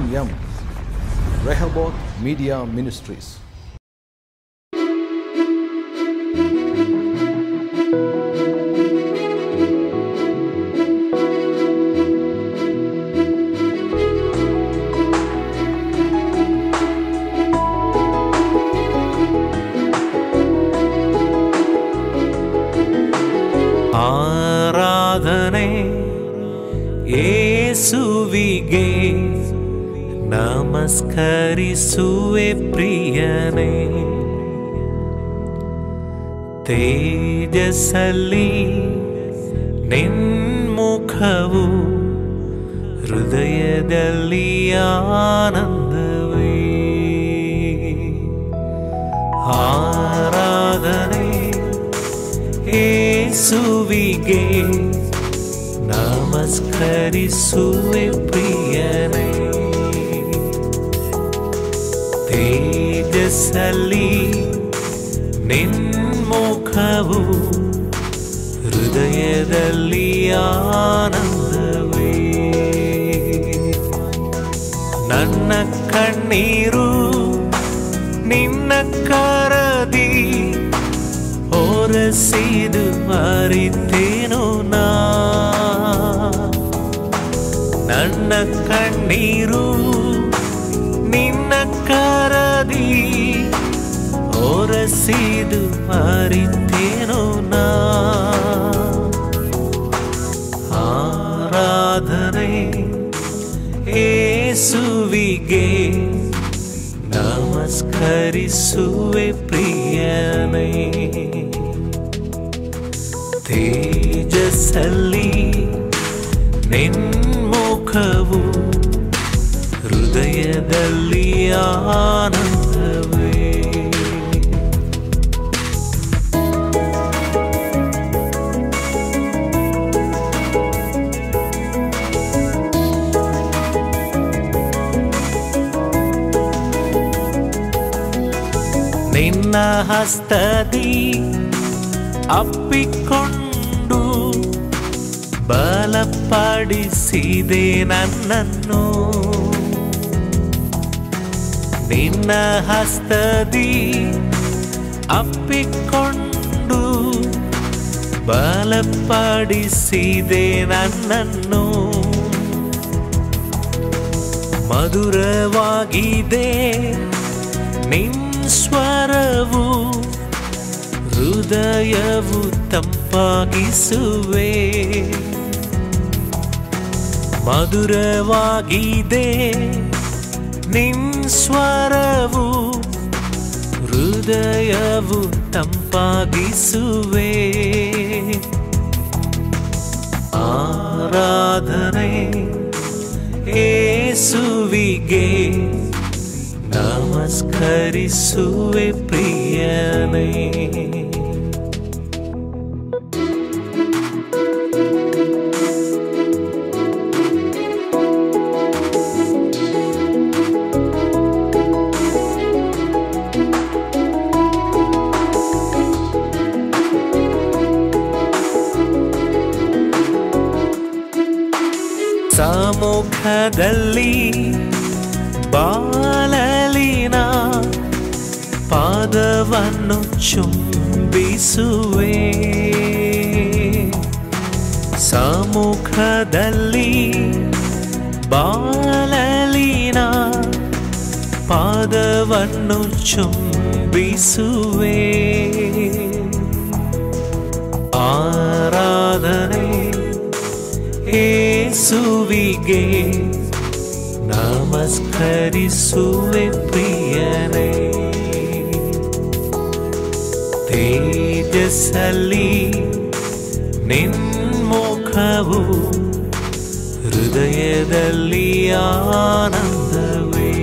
RMM, Rehoboth Media Ministries. ಆರಾಧನೆ ಏಸುವಿಗೆ ನಮಸ್ಕರಿಸುವೆ ಪ್ರಿಯನೇ ತೇಜಸ್ಸಲ್ಲಿ ನಿನ್ಮುಖವು ಹೃದಯದಲ್ಲಿ ಆನಂದವೇ ಆರಾಧನೆ ಏಸುವಿಗೆ ನಮಸ್ಕರಿಸುವೆ ಪ್ರಿಯನೇ ತೇಜಸ್ಸಲ್ಲಿ ನಿನ್ಮುಖವು ಹೃದಯದಲ್ಲಿ ಆನಂದವೇ ನನ್ನ ಕಣ್ಣೀರು ನಿನ್ನ ಕರದಿ ಹೊರಸಿದು ಮರಿತೇನು ನಾ ನನ್ನ ಕಣ್ಣೀರು ನಿನ್ನ ಕರದಿ ಹೊರಸಿದು ಮರಿತೇನು ನಾ ಆರಾಧನೆ ಏಸುವಿಗೆ ನಮಸ್ಕರಿಸುವೆ ಪ್ರಿಯನೇ ತೇಜಸ್ಸಲ್ಲಿ ನಿನ್ಮುಖವು ಹೃದಯದಲ್ಲಿ ಆನಂದವೇ ನಿನ್ನ ಹಸ್ತದಿ ಅಪ್ಪಿಕೊಂಡು ಬಲಪಡಿಸಿದೆ ನನ್ನನ್ನು ನಿನ್ನ ಹಸ್ತದಿ ಅಪ್ಪಿಕೊಂಡು ಬಲಪಡಿಸಿದೆ ನನ್ನನ್ನು ಮಧುರವಾಗಿದೆ ನಿನ್ ಸ್ವರವು ಹೃದಯವು ತಂಪಾಗಿಸುವೆ ಮಧುರವಾಗಿದೆ ನಿನ್ ಸ್ವರವು ಹೃದಯವು ತಂಪಾಗಿಸುವೆ ಆರಾಧನೆ ಏಸುವಿಗೆ ನಮಸ್ಕರಿಸುವೆ ಪ್ರಿಯನೇ ಸಮ್ಮುಖದಲ್ಲಿ ಬಾಲಲಿನ ಪಾದವನ್ನು ಚುಂಬಿಸುವೆ ಸಮ್ಮುಖದಲ್ಲಿ ಬಾಲಲಿನ ಪಾದವನ್ನು ಚುಂಬಿಸುವೆ ಆರಾಧನೆ ಏಸುವಿಗೆ ನಮಸ್ಕರಿಸುವೆ ಪ್ರಿಯನೇ ತೇಜಸ್ಸಲ್ಲಿ ನಿನ್ಮುಖವು ಹೃದಯದಲ್ಲಿ ಆನಂದವೇ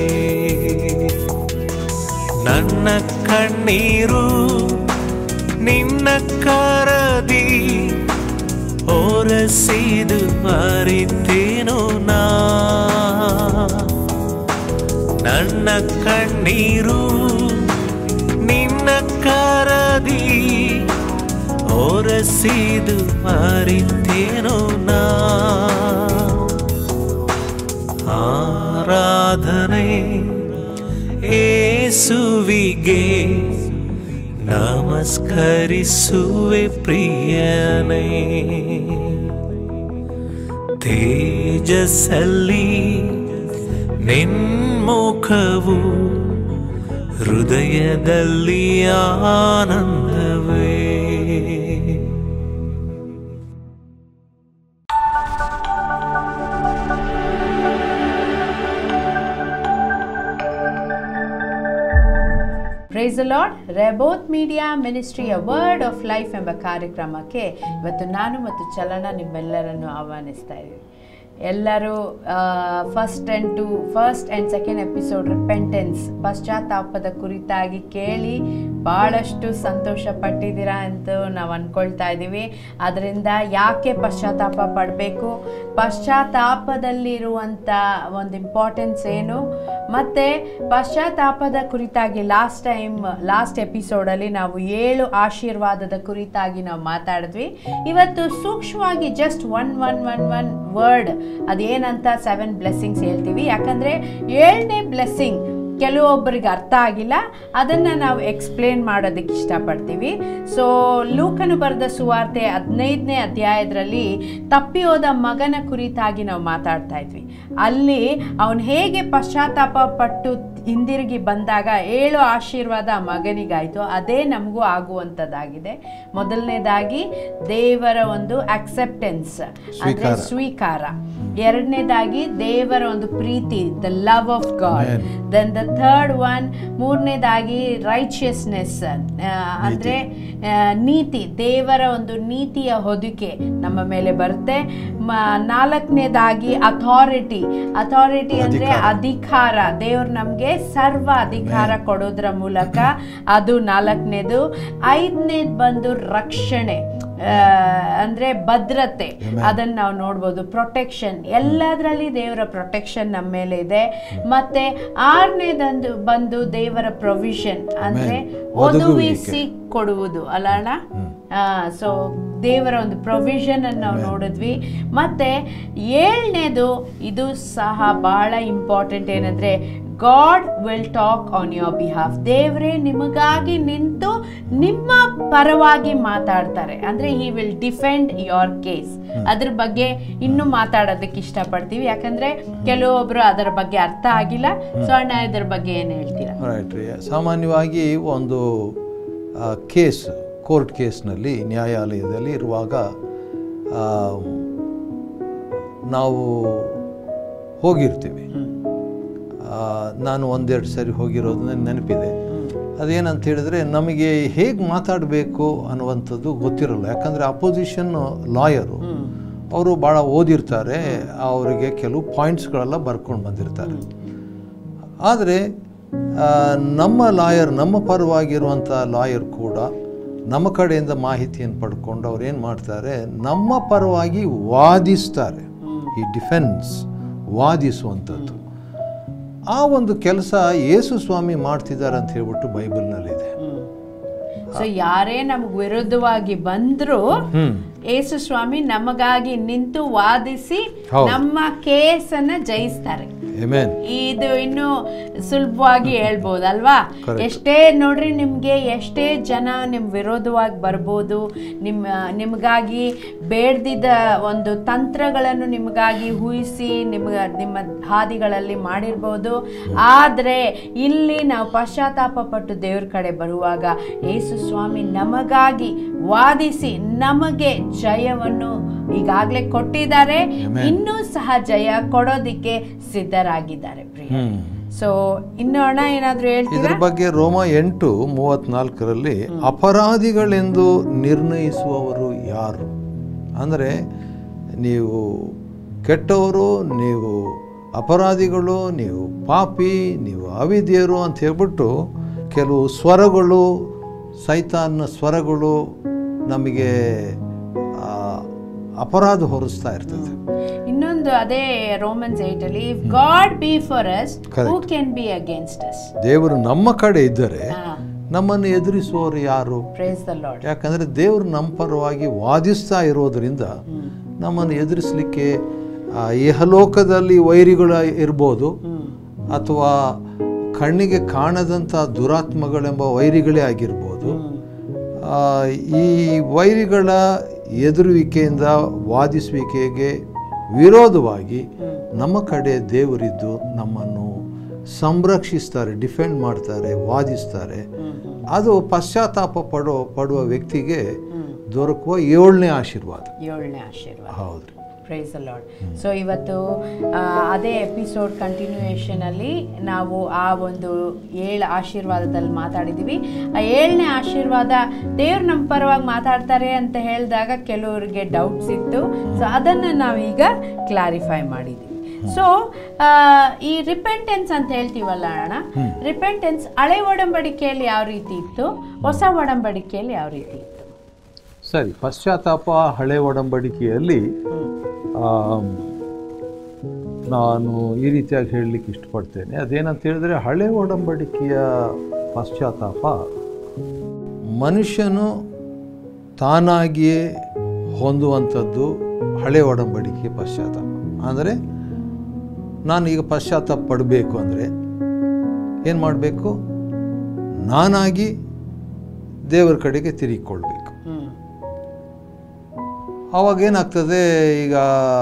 ನನ್ನ ಕಣ್ಣೀರು ನಿನ್ನ ಕರದಿ ಹೊರಸಿದು ಮರಿತೇನು ನಾ ನನ್ನ ಕಣ್ಣೀರು ನಿನ್ನ ಕರದಿ ಹೊರಸಿದು ಮರಿತೇನು ನಾ ಆರಾಧನೆ ಏಸುವಿಗೆ ನಮಸ್ಕರಿಸುವೆ ಪ್ರಿಯನೇ ತೇಜಸ್ಸಲ್ಲಿ ನಿನ್ಮುಖವು ಹೃದಯದಲ್ಲಿ ಆನಂದವೇ ಪ್ರೈಸ್ ಲಾರ್ಡ್ ರೆಬೋತ್ ಮೀಡಿಯಾ ಮಿನಿಸ್ಟ್ರಿಯ ವರ್ಡ್ ಆಫ್ ಲೈಫ್ ಎಂಬ ಕಾರ್ಯಕ್ರಮಕ್ಕೆ ಇವತ್ತು ನಾನು ಮತ್ತು ಚಲನ ನಿಮ್ಮೆಲ್ಲರನ್ನು ಆಹ್ವಾನಿಸ್ತಾ ಇದ್ದೀವಿ ಎಲ್ಲರೂ first and two first and second episode repentance ಪಶ್ಚಾತ್ತಾಪದ ಕುರಿತಾಗಿ ಕೇಳಿ ಭಾಳಷ್ಟು ಸಂತೋಷ ಪಟ್ಟಿದ್ದೀರಾ ಅಂತ ನಾವು ಅಂದ್ಕೊಳ್ತಾ ಇದ್ದೀವಿ ಅದರಿಂದ ಯಾಕೆ ಪಶ್ಚಾತ್ತಾಪ ಪಡಬೇಕು ಪಶ್ಚಾತ್ತಾಪದಲ್ಲಿರುವಂಥ ಒಂದು ಇಂಪಾರ್ಟೆನ್ಸ್ ಏನು ಮತ್ತು ಪಶ್ಚಾತ್ತಾಪದ ಕುರಿತಾಗಿ ಲಾಸ್ಟ್ ಟೈಮ್ ಲಾಸ್ಟ್ ಎಪಿಸೋಡಲ್ಲಿ ನಾವು ಏಳು ಆಶೀರ್ವಾದದ ಕುರಿತಾಗಿ ನಾವು ಮಾತಾಡಿದ್ವಿ ಇವತ್ತು ಸೂಕ್ಷ್ಮವಾಗಿ just one one one one word ಅದೇನಂತ ಸೆವೆನ್ ಬ್ಲೆಸ್ಸಿಂಗ್ಸ್ ಹೇಳ್ತೀವಿ ಯಾಕಂದರೆ ಏಳನೇ ಬ್ಲೆಸ್ಸಿಂಗ್ ಕೆಲವೊಬ್ಬರಿಗೆ ಅರ್ಥ ಆಗಿಲ್ಲ ಅದನ್ನು ನಾವು ಎಕ್ಸ್ಪ್ಲೇನ್ ಮಾಡೋದಕ್ಕೆ ಇಷ್ಟಪಡ್ತೀವಿ ಸೊ ಲೂಕನು ಬರೆದ ಸುವಾರ್ತೆ ಹದಿನೈದನೇ ಅಧ್ಯಾಯದಲ್ಲಿ ತಪ್ಪಿ ಹೋದ ಮಗನ ಕುರಿತಾಗಿ ನಾವು ಮಾತಾಡ್ತಾ ಇದ್ವಿ ಅಲ್ಲಿ ಅವನು ಹೇಗೆ ಪಶ್ಚಾತ್ತಾಪ ಪಟ್ಟು ಹಿಂದಿರುಗಿ ಬಂದಾಗ ಏಳು ಆಶೀರ್ವಾದ ಆ ಮಗನಿಗಾಯಿತು ಅದೇ ನಮಗೂ ಆಗುವಂಥದ್ದಾಗಿದೆ ಮೊದಲನೇದಾಗಿ ದೇವರ ಒಂದು ಅಕ್ಸೆಪ್ಟೆನ್ಸ್ ಅಂದರೆ ಸ್ವೀಕಾರ. ಸ್ವೀಕಾರ ಎರಡನೇದಾಗಿ ದೇವರ ಒಂದು ಪ್ರೀತಿ the love of God Amen. Then the third one ಮೂರನೇದಾಗಿ ರೈಚಿಯಸ್ನೆಸ್ ಅಂದರೆ ನೀತಿ ದೇವರ ಒಂದು ನೀತಿಯ ಹೊದಿಕೆ ನಮ್ಮ ಮೇಲೆ ಬರುತ್ತೆ ಮ ನಾಲ್ಕನೇದಾಗಿ ಅಥಾರಿಟಿ ಅಥಾರಿಟಿ ಅಂದರೆ ಅಧಿಕಾರ ದೇವ್ರು ನಮಗೆ ಸರ್ವ ಅಧಿಕಾರ ಕೊಡೋದ್ರ ಮೂಲಕ ಅದು ನಾಲ್ಕನೇದು ಐದನೇದು ಬಂದು ರಕ್ಷಣೆ ಆ, ಅಂದ್ರೆ ಭದ್ರತೆ ಅದನ್ನ ನಾವು ನೋಡ್ಬೋದು ಪ್ರೊಟೆಕ್ಷನ್ ಎಲ್ಲದರಲ್ಲಿ ದೇವರ ಪ್ರೊಟೆಕ್ಷನ್ ನಮ್ಮ ಮೇಲೆ ಇದೆ ಮತ್ತೆ ಆರನೇದಂದು ಬಂದು ದೇವರ ಪ್ರೊವಿಷನ್ ಅಂದ್ರೆ ಒದಗಿಸಿ ಕೊಡುವುದು ಅಲ್ಲ ಅಣ್ಣ ಸೊ ದೇವರ ಒಂದು ಪ್ರೊವಿಷನ್ ಅನ್ನು ನಾವು ನೋಡಿದ್ವಿ ಮತ್ತೆ ಏಳನೇದು ಇದು ಸಹ ಬಹಳ ಇಂಪಾರ್ಟೆಂಟ್ ಏನಂದ್ರೆ God will talk on your behalf ದೇವರೇ ನಿಮಗಾಗಿ ನಿಂತು ನಿಮ್ಮ ಪರವಾಗಿ ಮಾತಾಡ್ತಾರೆ ಅಂದ್ರೆ he will defend your case ಅದ್ರ ಬಗ್ಗೆ ಇನ್ನೂ ಮಾತಾಡೋದಕ್ಕೆ ಇಷ್ಟಪಡ್ತೀವಿ ಯಾಕಂದ್ರೆ ಕೆಲವೊಬ್ರು ಅದರ ಬಗ್ಗೆ ಅರ್ಥ ಆಗಿಲ್ಲ ಸೊ ಅಣ್ಣ ಇದ್ರ ಬಗ್ಗೆ ಏನು ಹೇಳ್ತೀರಾ ರೈಟ್ ರೀ ಸಾಮಾನ್ಯವಾಗಿ ಒಂದು ಕೇಸ್ ಕೋರ್ಟ್ ಕೇಸ್ನಲ್ಲಿ ನ್ಯಾಯಾಲಯದಲ್ಲಿ ಇರುವಾಗ ಆ, ನಾವು ಹೋಗಿರ್ತೀವಿ ಆ, ನಾನು ಒಂದೆರಡು ಸರಿ ಹೋಗಿರೋದು ನನಗೆ ನೆನಪಿದೆ ಅದೇನಂತ ಹೇಳಿದ್ರೆ ನಮಗೆ ಹೇಗೆ ಮಾತಾಡಬೇಕು ಅನ್ನುವಂಥದ್ದು ಗೊತ್ತಿರಲ್ಲ ಯಾಕಂದರೆ ಅಪೋಸಿಷನ್ ಲಾಯರು ಅವರು ಭಾಳ ಓದಿರ್ತಾರೆ ಅವರಿಗೆ ಕೆಲವು ಪಾಯಿಂಟ್ಸ್ಗಳೆಲ್ಲ ಬರ್ಕೊಂಡು ಬಂದಿರ್ತಾರೆ ಆದರೆ ಆ, ನಮ್ಮ ಲಾಯರ್ ನಮ್ಮ ಪರವಾಗಿರುವಂಥ ಲಾಯರ್ ಕೂಡ ನಮ್ಮ ಕಡೆಯಿಂದ ಮಾಹಿತಿಯನ್ನು ಪಡ್ಕೊಂಡು ಅವ್ರು ಏನು ಮಾಡ್ತಾರೆ ನಮ್ಮ ಪರವಾಗಿ ವಾದಿಸ್ತಾರೆ ಈ ಡಿಫೆನ್ಸ್ ವಾದಿಸುವಂಥದ್ದು ಆ ಒಂದು ಕೆಲಸ ಯೇಸು ಸ್ವಾಮಿ ಮಾಡ್ತಿದ್ದಾರೆ ಅಂತ ಹೇಳ್ಬಿಟ್ಟು ಬೈಬಲ್ನಲ್ಲಿದೆ ಸೊ ಯಾರೇ ನಮ್ಗೆ ವಿರುದ್ಧವಾಗಿ ಬಂದ್ರು ಹ್ಮ್ ಯೇಸು ಸ್ವಾಮಿ ನಮಗಾಗಿ ನಿಂತು ವಾದಿಸಿ ಹೌದು. ನಮ್ಮ ಕೇಸನ್ನ ಜಯಿಸ್ತಾರೆ ಎಮೇನ್ ಇದು ಇನ್ನು ಸುಲಭವಾಗಿ ಹೇಳ್ಬೋದಲ್ವಾ Correct. ಎಷ್ಟೇ ನೋಡ್ರಿ ನಿಮ್ಗೆ ಎಷ್ಟೇ ಜನ ನಿಮ್ ವಿರೋಧವಾಗಿ ಬರ್ಬೋದು ನಿಮ್ಮ ನಿಮಗಾಗಿ ಬೇಡ್ದಿದ್ದ ಒಂದು ತಂತ್ರಗಳನ್ನು ನಿಮಗಾಗಿ ಊಹಿಸಿ ನಿಮ್ಗ ನಿಮ್ಮ ಹಾದಿಗಳಲ್ಲಿ ಮಾಡಿರ್ಬೋದು ಆದ್ರೆ ಇಲ್ಲಿ ನಾವು ಪಶ್ಚಾತ್ತಾಪ ಪಟ್ಟು ದೇವ್ರ ಕಡೆ ಬರುವಾಗ ಯೇಸು ಸ್ವಾಮಿ ನಮಗಾಗಿ ವಾದಿಸಿ ನಮಗೆ ಜಯವನ್ನು ಈಗಾಗಲೇ ಕೊಟ್ಟಿದ್ದಾರೆ Amen. ಇನ್ನೂ ಸಹ ಜಯ ಕೊಡೋದಿಕ್ಕೆ ಸಿದ್ಧರಾಗಿದ್ದಾರೆ ಪ್ರಿಯ ಹ್ಮ್ ಸೊ ಇನ್ನು ಅಣ್ಣ ಏನಾದ್ರು ಇದ್ರ ಹೇಳ್ತೀರಾ ಬಗ್ಗೆ ರೋಮ ಎಂಟು ಮೂವತ್ನಾಲ್ಕರಲ್ಲಿ ಅಪರಾಧಿಗಳೆಂದು ನಿರ್ಣಯಿಸುವವರು ಯಾರು ಅಂದರೆ ನೀವು ಕೆಟ್ಟವರು ನೀವು ಅಪರಾಧಿಗಳು ನೀವು ಪಾಪಿ ನೀವು ಅವಿದ್ಯರು ಅಂತ ಹೇಳ್ಬಿಟ್ಟು ಕೆಲವು ಸ್ವರಗಳು ಸೈತಾನ್ನ ಸ್ವರಗಳು ನಮಗೆ ಆ, ಅಪರಾಧ ಹೊರಿಸ್ತಾ ಇರ್ತದೆ ಇನ್ನೊಂದು ಅದೇ ರೋಮನ್ಸ್ ಏಟ್ ಅಲ್ಲಿ if God be for us Correct. Who can be against us ದೇವರು ನಮ್ಮ ಕಡೆ ಇದ್ದರೆ ನಮ್ಮನ್ನು ಎದುರಿಸುವವರು ಯಾರು ಪ್ರೇಸ್ ದ ಲಾರ್ಡ್ ಯಾಕಂದರೆ ದೇವರು ನಮ್ಮ ಪರವಾಗಿ ವಾದಿಸ್ತಾ ಇರೋದರಿಂದ ನಮ್ಮನ್ನು ಎದುರಿಸಲಿಕ್ಕೆ ಆ, ಇಹಲೋಕದಲ್ಲಿ ವೈರಿಗಳು ಇರ್ಬೋದು ಅಥವಾ ಕಣ್ಣಿಗೆ ಕಾಣದಂಥ ದುರಾತ್ಮಗಳೆಂಬ ವೈರಿಗಳೇ ಆಗಿರ್ಬೋದು ಆ, ಈ ವೈರಿಗಳ ಎದುರುವಿಕೆಯಿಂದ ವಾದಿಸುವಿಕೆಗೆ ವಿರೋಧವಾಗಿ ನಮ್ಮ ಕಡೆ ದೇವರಿದ್ದು ನಮ್ಮನ್ನು ಸಂರಕ್ಷಿಸ್ತಾರೆ ಡಿಫೆಂಡ್ ಮಾಡ್ತಾರೆ ವಾದಿಸ್ತಾರೆ ಅದು ಪಶ್ಚಾತ್ತಾಪ ಪಡೋ ಪಡುವ ವ್ಯಕ್ತಿಗೆ ದೊರಕುವ ಏಳನೇ ಆಶೀರ್ವಾದ ಏಳನೇ ಆಶೀರ್ವಾದ ಹೌದ್ರಿ ಪ್ರೈಸ್ ಲಾರ್ಡ್ ಸೊ ಇವತ್ತು ಆ, ಅದೇ ಎಪಿಸೋಡ್ ಕಂಟಿನ್ಯೂಯೇಷನಲ್ಲಿ ನಾವು ಆ ಒಂದು ಏಳು ಆಶೀರ್ವಾದದಲ್ಲಿ ಮಾತಾಡಿದ್ದೀವಿ ಆ ಏಳನೇ ಆಶೀರ್ವಾದ ದೇವ್ರು ನಮ್ಮ ಪರವಾಗಿ ಮಾತಾಡ್ತಾರೆ ಅಂತ ಹೇಳಿದಾಗ ಕೆಲವರಿಗೆ ಡೌಟ್ಸ್ ಇತ್ತು ಸೊ ಅದನ್ನು ನಾವೀಗ ಕ್ಲಾರಿಫೈ ಮಾಡಿದ್ದೀವಿ ಸೊ ಈ ರಿಪೆಂಟೆನ್ಸ್ ಅಂತ ಹೇಳ್ತೀವಲ್ಲ ಅಣ್ಣ ರಿಪೆಂಟೆನ್ಸ್ ಹಳೆ ಒಡಂಬಡಿಕೆಯಲ್ಲಿ ಯಾವ ರೀತಿ ಇತ್ತು ಹೊಸ ಒಡಂಬಡಿಕೆಯಲ್ಲಿ ಯಾವ ರೀತಿ ಇತ್ತು ಸರಿ ಪಶ್ಚಾತ್ತಾಪ ಹಳೆ ಒಡಂಬಡಿಕೆಯಲ್ಲಿ ಆಮ್, ನಾನು ಈ ರೀತಿಯಾಗಿ ಹೇಳಲಿಕ್ಕೆ ಇಷ್ಟಪಡ್ತೇನೆ ಅದೇನಂತ ಹೇಳಿದ್ರೆ ಹಳೆ ಒಡಂಬಡಿಕೆಯ ಪಶ್ಚಾತ್ತಾಪ ಮನುಷ್ಯನು ತಾನಾಗಿಯೇ ಹೊಂದುವಂಥದ್ದು ಹಳೆ ಒಡಂಬಡಿಕೆಯ ಪಶ್ಚಾತ್ತಾಪ ಅಂದರೆ ನಾನು ಈಗ ಪಶ್ಚಾತ್ತಾಪ ಪಡಬೇಕು ಅಂದರೆ ಏನು ಮಾಡಬೇಕು ನಾನಾಗಿ ದೇವರ ಕಡೆಗೆ ತಿರುಗಿಕೊಳ್ಬೇಕು ಹ್ಮ್ ಆವಾಗ ಏನಾಗ್ತದೆ ಈಗ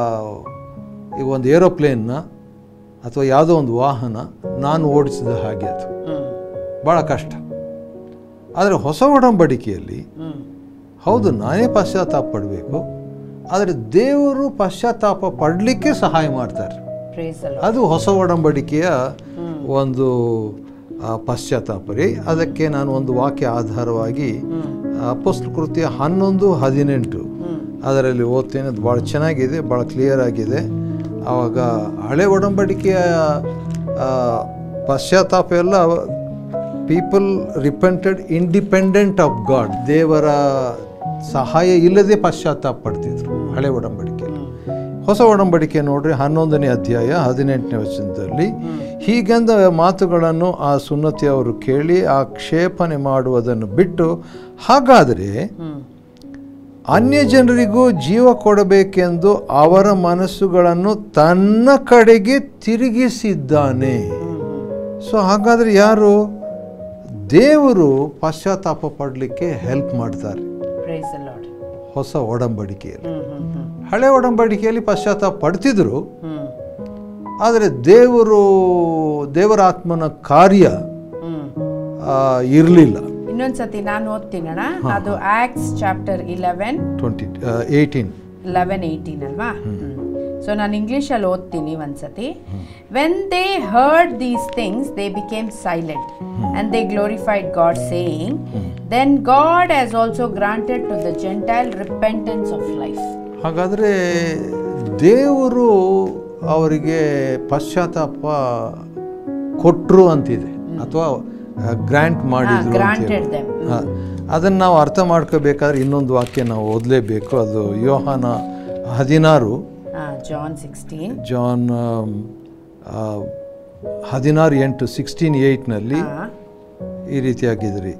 ಈಗ ಒಂದು ಏರೋಪ್ಲೇನ್ನ ಅಥವಾ ಯಾವುದೋ ಒಂದು ವಾಹನ ನಾನು ಓಡಿಸಿದ ಹಾಗೆ ಅದು ಹ್ಮ್ ಭಾಳ ಕಷ್ಟ ಆದರೆ ಹೊಸ ಒಡಂಬಡಿಕೆಯಲ್ಲಿ ಹ್ಮ್ ಹೌದು ನಾನೇ ಪಶ್ಚಾತ್ತಾಪ ಪಡಬೇಕು ಆದರೆ ದೇವರು ಪಶ್ಚಾತ್ತಾಪ ಪಡಲಿಕ್ಕೆ ಸಹಾಯ ಮಾಡ್ತಾರೆ ಪ್ರೈಸ್ ಅದು ಹೊಸ ಒಡಂಬಡಿಕೆಯ ಒಂದು ಆ, ಪಶ್ಚಾತ್ತಾಪ ರೀ ಅದಕ್ಕೆ ನಾನು ಒಂದು ವಾಕ್ಯ ಆಧಾರವಾಗಿ ಅಪೋಸ್ಲ ಕೃತ್ಯ ಹನ್ನೊಂದು ಹದಿನೆಂಟು ಅದರಲ್ಲಿ ಓದ್ತೇನೆ ಅದು ಭಾಳ ಚೆನ್ನಾಗಿದೆ ಭಾಳ ಕ್ಲಿಯರ್ ಆಗಿದೆ ಆವಾಗ ಹಳೆ ಒಡಂಬಡಿಕೆಯ ಆ, ಪಶ್ಚಾತ್ತಾಪ ಎಲ್ಲ people repented independent of God ದೇವರ ಸಹಾಯ ಇಲ್ಲದೆ ಪಶ್ಚಾತ್ತಾಪ ಪಡ್ತಿದ್ರು ಹಳೆ ಒಡಂಬಡಿಕೆಯಲ್ಲಿ ಹೊಸ ಒಡಂಬಡಿಕೆ ನೋಡ್ರಿ ಹನ್ನೊಂದನೇ ಅಧ್ಯಾಯ ಹದಿನೆಂಟನೇ ವಚನದಲ್ಲಿ ಹೀಗೆಂದ ಮಾತುಗಳನ್ನು ಆ ಸುನ್ನತಿಯವರು ಕೇಳಿ ಆಕ್ಷೇಪಣೆ ಮಾಡುವುದನ್ನು ಬಿಟ್ಟು ಹಾಗಾದರೆ ಅನ್ಯ ಜನರಿಗೂ ಜೀವ ಕೊಡಬೇಕೆಂದು ಅವರ ಮನಸ್ಸುಗಳನ್ನು ತನ್ನ ಕಡೆಗೆ ತಿರುಗಿಸಿದ್ದಾನೆ ಸೊ ಹಾಗಾದರೆ ಯಾರು ದೇವರು ಪಶ್ಚಾತ್ತಾಪ ಪಡಲಿಕ್ಕೆ ಹೆಲ್ಪ್ ಮಾಡ್ತಾರೆ ಪ್ರೈಸ್ ಲಾರ್ಡ್ ಹೊಸ ಒಡಂಬಡಿಕೆಯಲ್ಲಿ ಹ್ಮ್ ಹ್ಮ್ ಹ್ಮ್ ಹಳೆ ಒಡಂಬಡಿಕೆಯಲ್ಲಿ ಪಶ್ಚಾತ್ತಾಪ ಪಡ್ತಿದ್ರು ಹ್ಮ್ ಆದರೆ ದೇವರು ದೇವರ ಆತ್ಮನ ಕಾರ್ಯ ಹ್ಮ್ ಇರಲಿಲ್ಲ ಇನ್ನೊಂದ್ಸತಿ ನಾನು ಓದ್ತೀನಣ್ಣ ಅದು Acts chapter eleven twenty eighteen eleven eighteen ಅಲ್ವಾ ಸೊ ನಾನು ಇಂಗ್ಲೀಷಲ್ಲಿ ಓದ್ತೀನಿ ಒಂದ್ಸತಿ when they heard these things they became silent and they glorified God saying then God has also granted to the Gentile repentance of life ಹಾಗಾದರೆ ದೇವರು ಅವರಿಗೆ ಪಶ್ಚಾತ್ತಾಪ ಕೊಟ್ಟರು ಅಂತಿದೆ ಅಥವಾ ಗ್ರ್ಯಾಂಟ್ ಮಾಡಿದ್ರು ಅಂತ ಗ್ರಾಂಟೆಡ್ ಹೇಳಿ. ದೆಮ್ ಹಾ. ಅದನ್ನು ನಾವು ಅರ್ಥ ಮಾಡ್ಕೋಬೇಕಾದ್ರೆ ಇನ್ನೊಂದು ವಾಕ್ಯ ನಾವು ಓದಲೇಬೇಕು ಅದು ಯೋಹಾನ ಹದಿನಾರು ಜಾನ್ ಸಿಕ್ಸ್ಟೀನ್ ಜಾನ್ ಆಮ್, ಆ, ಹದಿನಾರು ಎಂಟು ಸಿಕ್ಸ್ಟೀನ್ ಏಯ್ಟ್ನಲ್ಲಿ ಈ ರೀತಿಯಾಗಿದ್ರಿ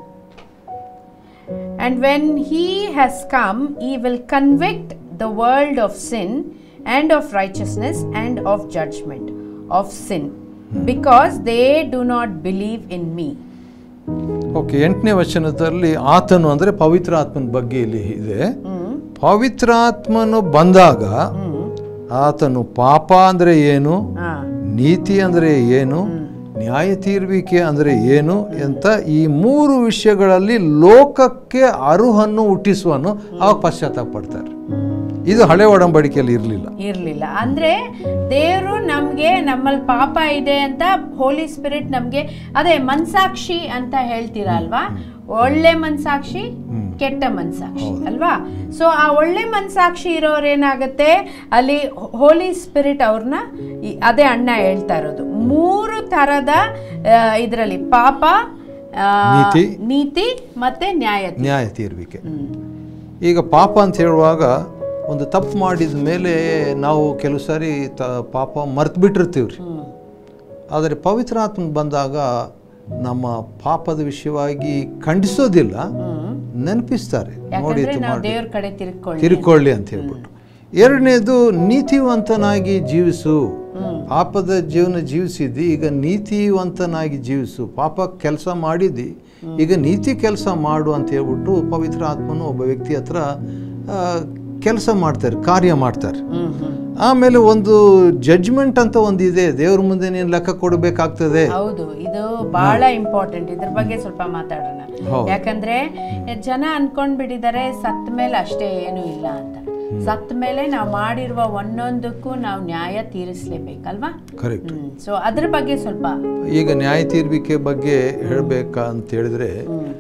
And when he has come, he will convict the world of sin and of righteousness and of judgment, of sin, because they do not believe in me. Okay ಎಂಟನೇ ವಚನದಲ್ಲಿ ಆತನು ಅಂದರೆ ಪವಿತ್ರ ಆತ್ಮನ ಬಗ್ಗೆ ಇಲ್ಲಿ ಇದೆ ಪವಿತ್ರಾತ್ಮನು ಬಂದಾಗ ಆತನು ಪಾಪ ಅಂದರೆ ಏನು ಹಾ ನೀತಿ ಅಂದರೆ ಏನು ನ್ಯಾಯ ತೀರ್ವಿಕೆ ಅಂದರೆ ಏನು ಅಂತ ಈ ಮೂರು ವಿಷಯಗಳಲ್ಲಿ ಲೋಕಕ್ಕೆ ಅರುಹನ್ನು ಹುಟ್ಟಿಸುವನು ಅವಾಗ ಪಶ್ಚಾತ್ತಾಪ ಪಡ್ತಾರೆ ಇದು ಹಳೆ ಒಡಂಬಡಿಕೆಯಲ್ಲಿ ಇರಲಿಲ್ಲ ಇರಲಿಲ್ಲ ಅಂದ್ರೆ ದೇವರು ನಮಗೆ ನಮ್ಮಲ್ಲಿ ಪಾಪ ಇದೆ ಅಂತ ಹೋಲಿ ಸ್ಪಿರಿಟ್ ನಮಗೆ ಅದೇ ಮನ್ಸಾಕ್ಷಿ ಅಂತ ಹೇಳ್ತೀರಾ ಅಲ್ವಾ ಒಳ್ಳೆ ಮನ್ಸಾಕ್ಷಿ ಕೆಟ್ಟ ಮನ್ಸಾಕ್ಷಿ ಅಲ್ವಾ ಸೊ ಆ ಒಳ್ಳೆ ಮನ್ಸಾಕ್ಷಿ ಇರೋರು ಏನಾಗುತ್ತೆ ಅಲ್ಲಿ ಹೋಲಿ ಸ್ಪಿರಿಟ್ ಅವ್ರನ್ನ ಅದೇ ಅಣ್ಣ ಹೇಳ್ತಾ ಇರೋದು ಮೂರು ತರದ ಇದರಲ್ಲಿ ಪಾಪ ಆ, ನೀತಿ. ನೀತಿ ಮತ್ತೆ ನ್ಯಾಯ ನ್ಯಾಯ ತೀರ್ವಿಕೆ ಈಗ ಪಾಪ ಅಂತ ಹೇಳುವಾಗ ಒಂದು ತಪ್ಪು ಮಾಡಿದ ಮೇಲೆ ನಾವು ಕೆಲವು ಸಾರಿ ತ ಪಾಪ ಮರ್ತು ಬಿಟ್ಟಿರ್ತೀವಿ ರೀ ಆದರೆ ಪವಿತ್ರಾತ್ಮ ಬಂದಾಗ ನಮ್ಮ ಪಾಪದ ವಿಷಯವಾಗಿ ಖಂಡಿಸೋದಿಲ್ಲ ನೆನಪಿಸ್ತಾರೆ ನೋಡಿ ಯಾಕಂದ್ರೆ ಇದು ನಾವು ಮಾಡಿ ದೇವ್ರ ಕಡೆ ತಿರ್ಕೊಳ್ಳಿ ತಿರ್ಕೊಳ್ಳಿ ಅಂತ ಹೇಳ್ಬಿಟ್ಟು ಎರಡನೇದು ನೀತಿವಂತನಾಗಿ ಜೀವಿಸು ಪಾಪದ ಜೀವನ ಜೀವಿಸಿದ್ದಿ ಈಗ ನೀತಿವಂತನಾಗಿ ಜೀವಿಸು ಪಾಪ ಕೆಲಸ ಮಾಡಿದ್ದಿ ಈಗ ನೀತಿ ಕೆಲಸ ಮಾಡು ಅಂತ ಹೇಳ್ಬಿಟ್ಟು ಪವಿತ್ರ ಆತ್ಮನು ಒಬ್ಬ ವ್ಯಕ್ತಿ ಹತ್ರ ಕೆಲಸ ಮಾಡ್ತಾರೆ ಕಾರ್ಯ ಮಾಡ್ತಾರೆ ಹ್ಮ್ ಹ್ಮ್ ಆಮೇಲೆ ಒಂದು ಜಡ್ಜ್ಮೆಂಟ್ ಅಂತ ಒಂದು ಇದೆ ದೇವ್ರ ಮುಂದೆ ನೀನು ಲೆಕ್ಕ ಕೊಡಬೇಕಾಗ್ತದೆ ಹೌದು ಇದು ಬಹಳ ಇಂಪಾರ್ಟೆಂಟ್ ಇದ್ರ ಬಗ್ಗೆ ಸ್ವಲ್ಪ ಮಾತಾಡೋಣ ಹೌದು. ಯಾಕಂದ್ರೆ ಜನ ಅನ್ಕೊಂಡ್ಬಿಟ್ಟಿದ್ದಾರೆ ಸತ್ತ ಮೇಲೆ ಅಷ್ಟೇ ಏನು ಇಲ್ಲ ಅಂತ ಸತ್ತ ಮೇಲೆ ನಾವು ಮಾಡಿರುವ ಒಂದೊಂದಕ್ಕೂ ನಾವು ನ್ಯಾಯ ತೀರಿಸ್ಲೇಬೇಕಲ್ವಾ ಕರೆಕ್ಟ್ ಹ್ಮ್ ಸೊ ಅದ್ರ ಬಗ್ಗೆ ಸ್ವಲ್ಪ ಈಗ ನ್ಯಾಯ ತೀರ್ವಿಕೆ ಬಗ್ಗೆ ಹೇಳಬೇಕಾ ಅಂತ ಹೇಳಿದ್ರೆ ಹ್ಮ್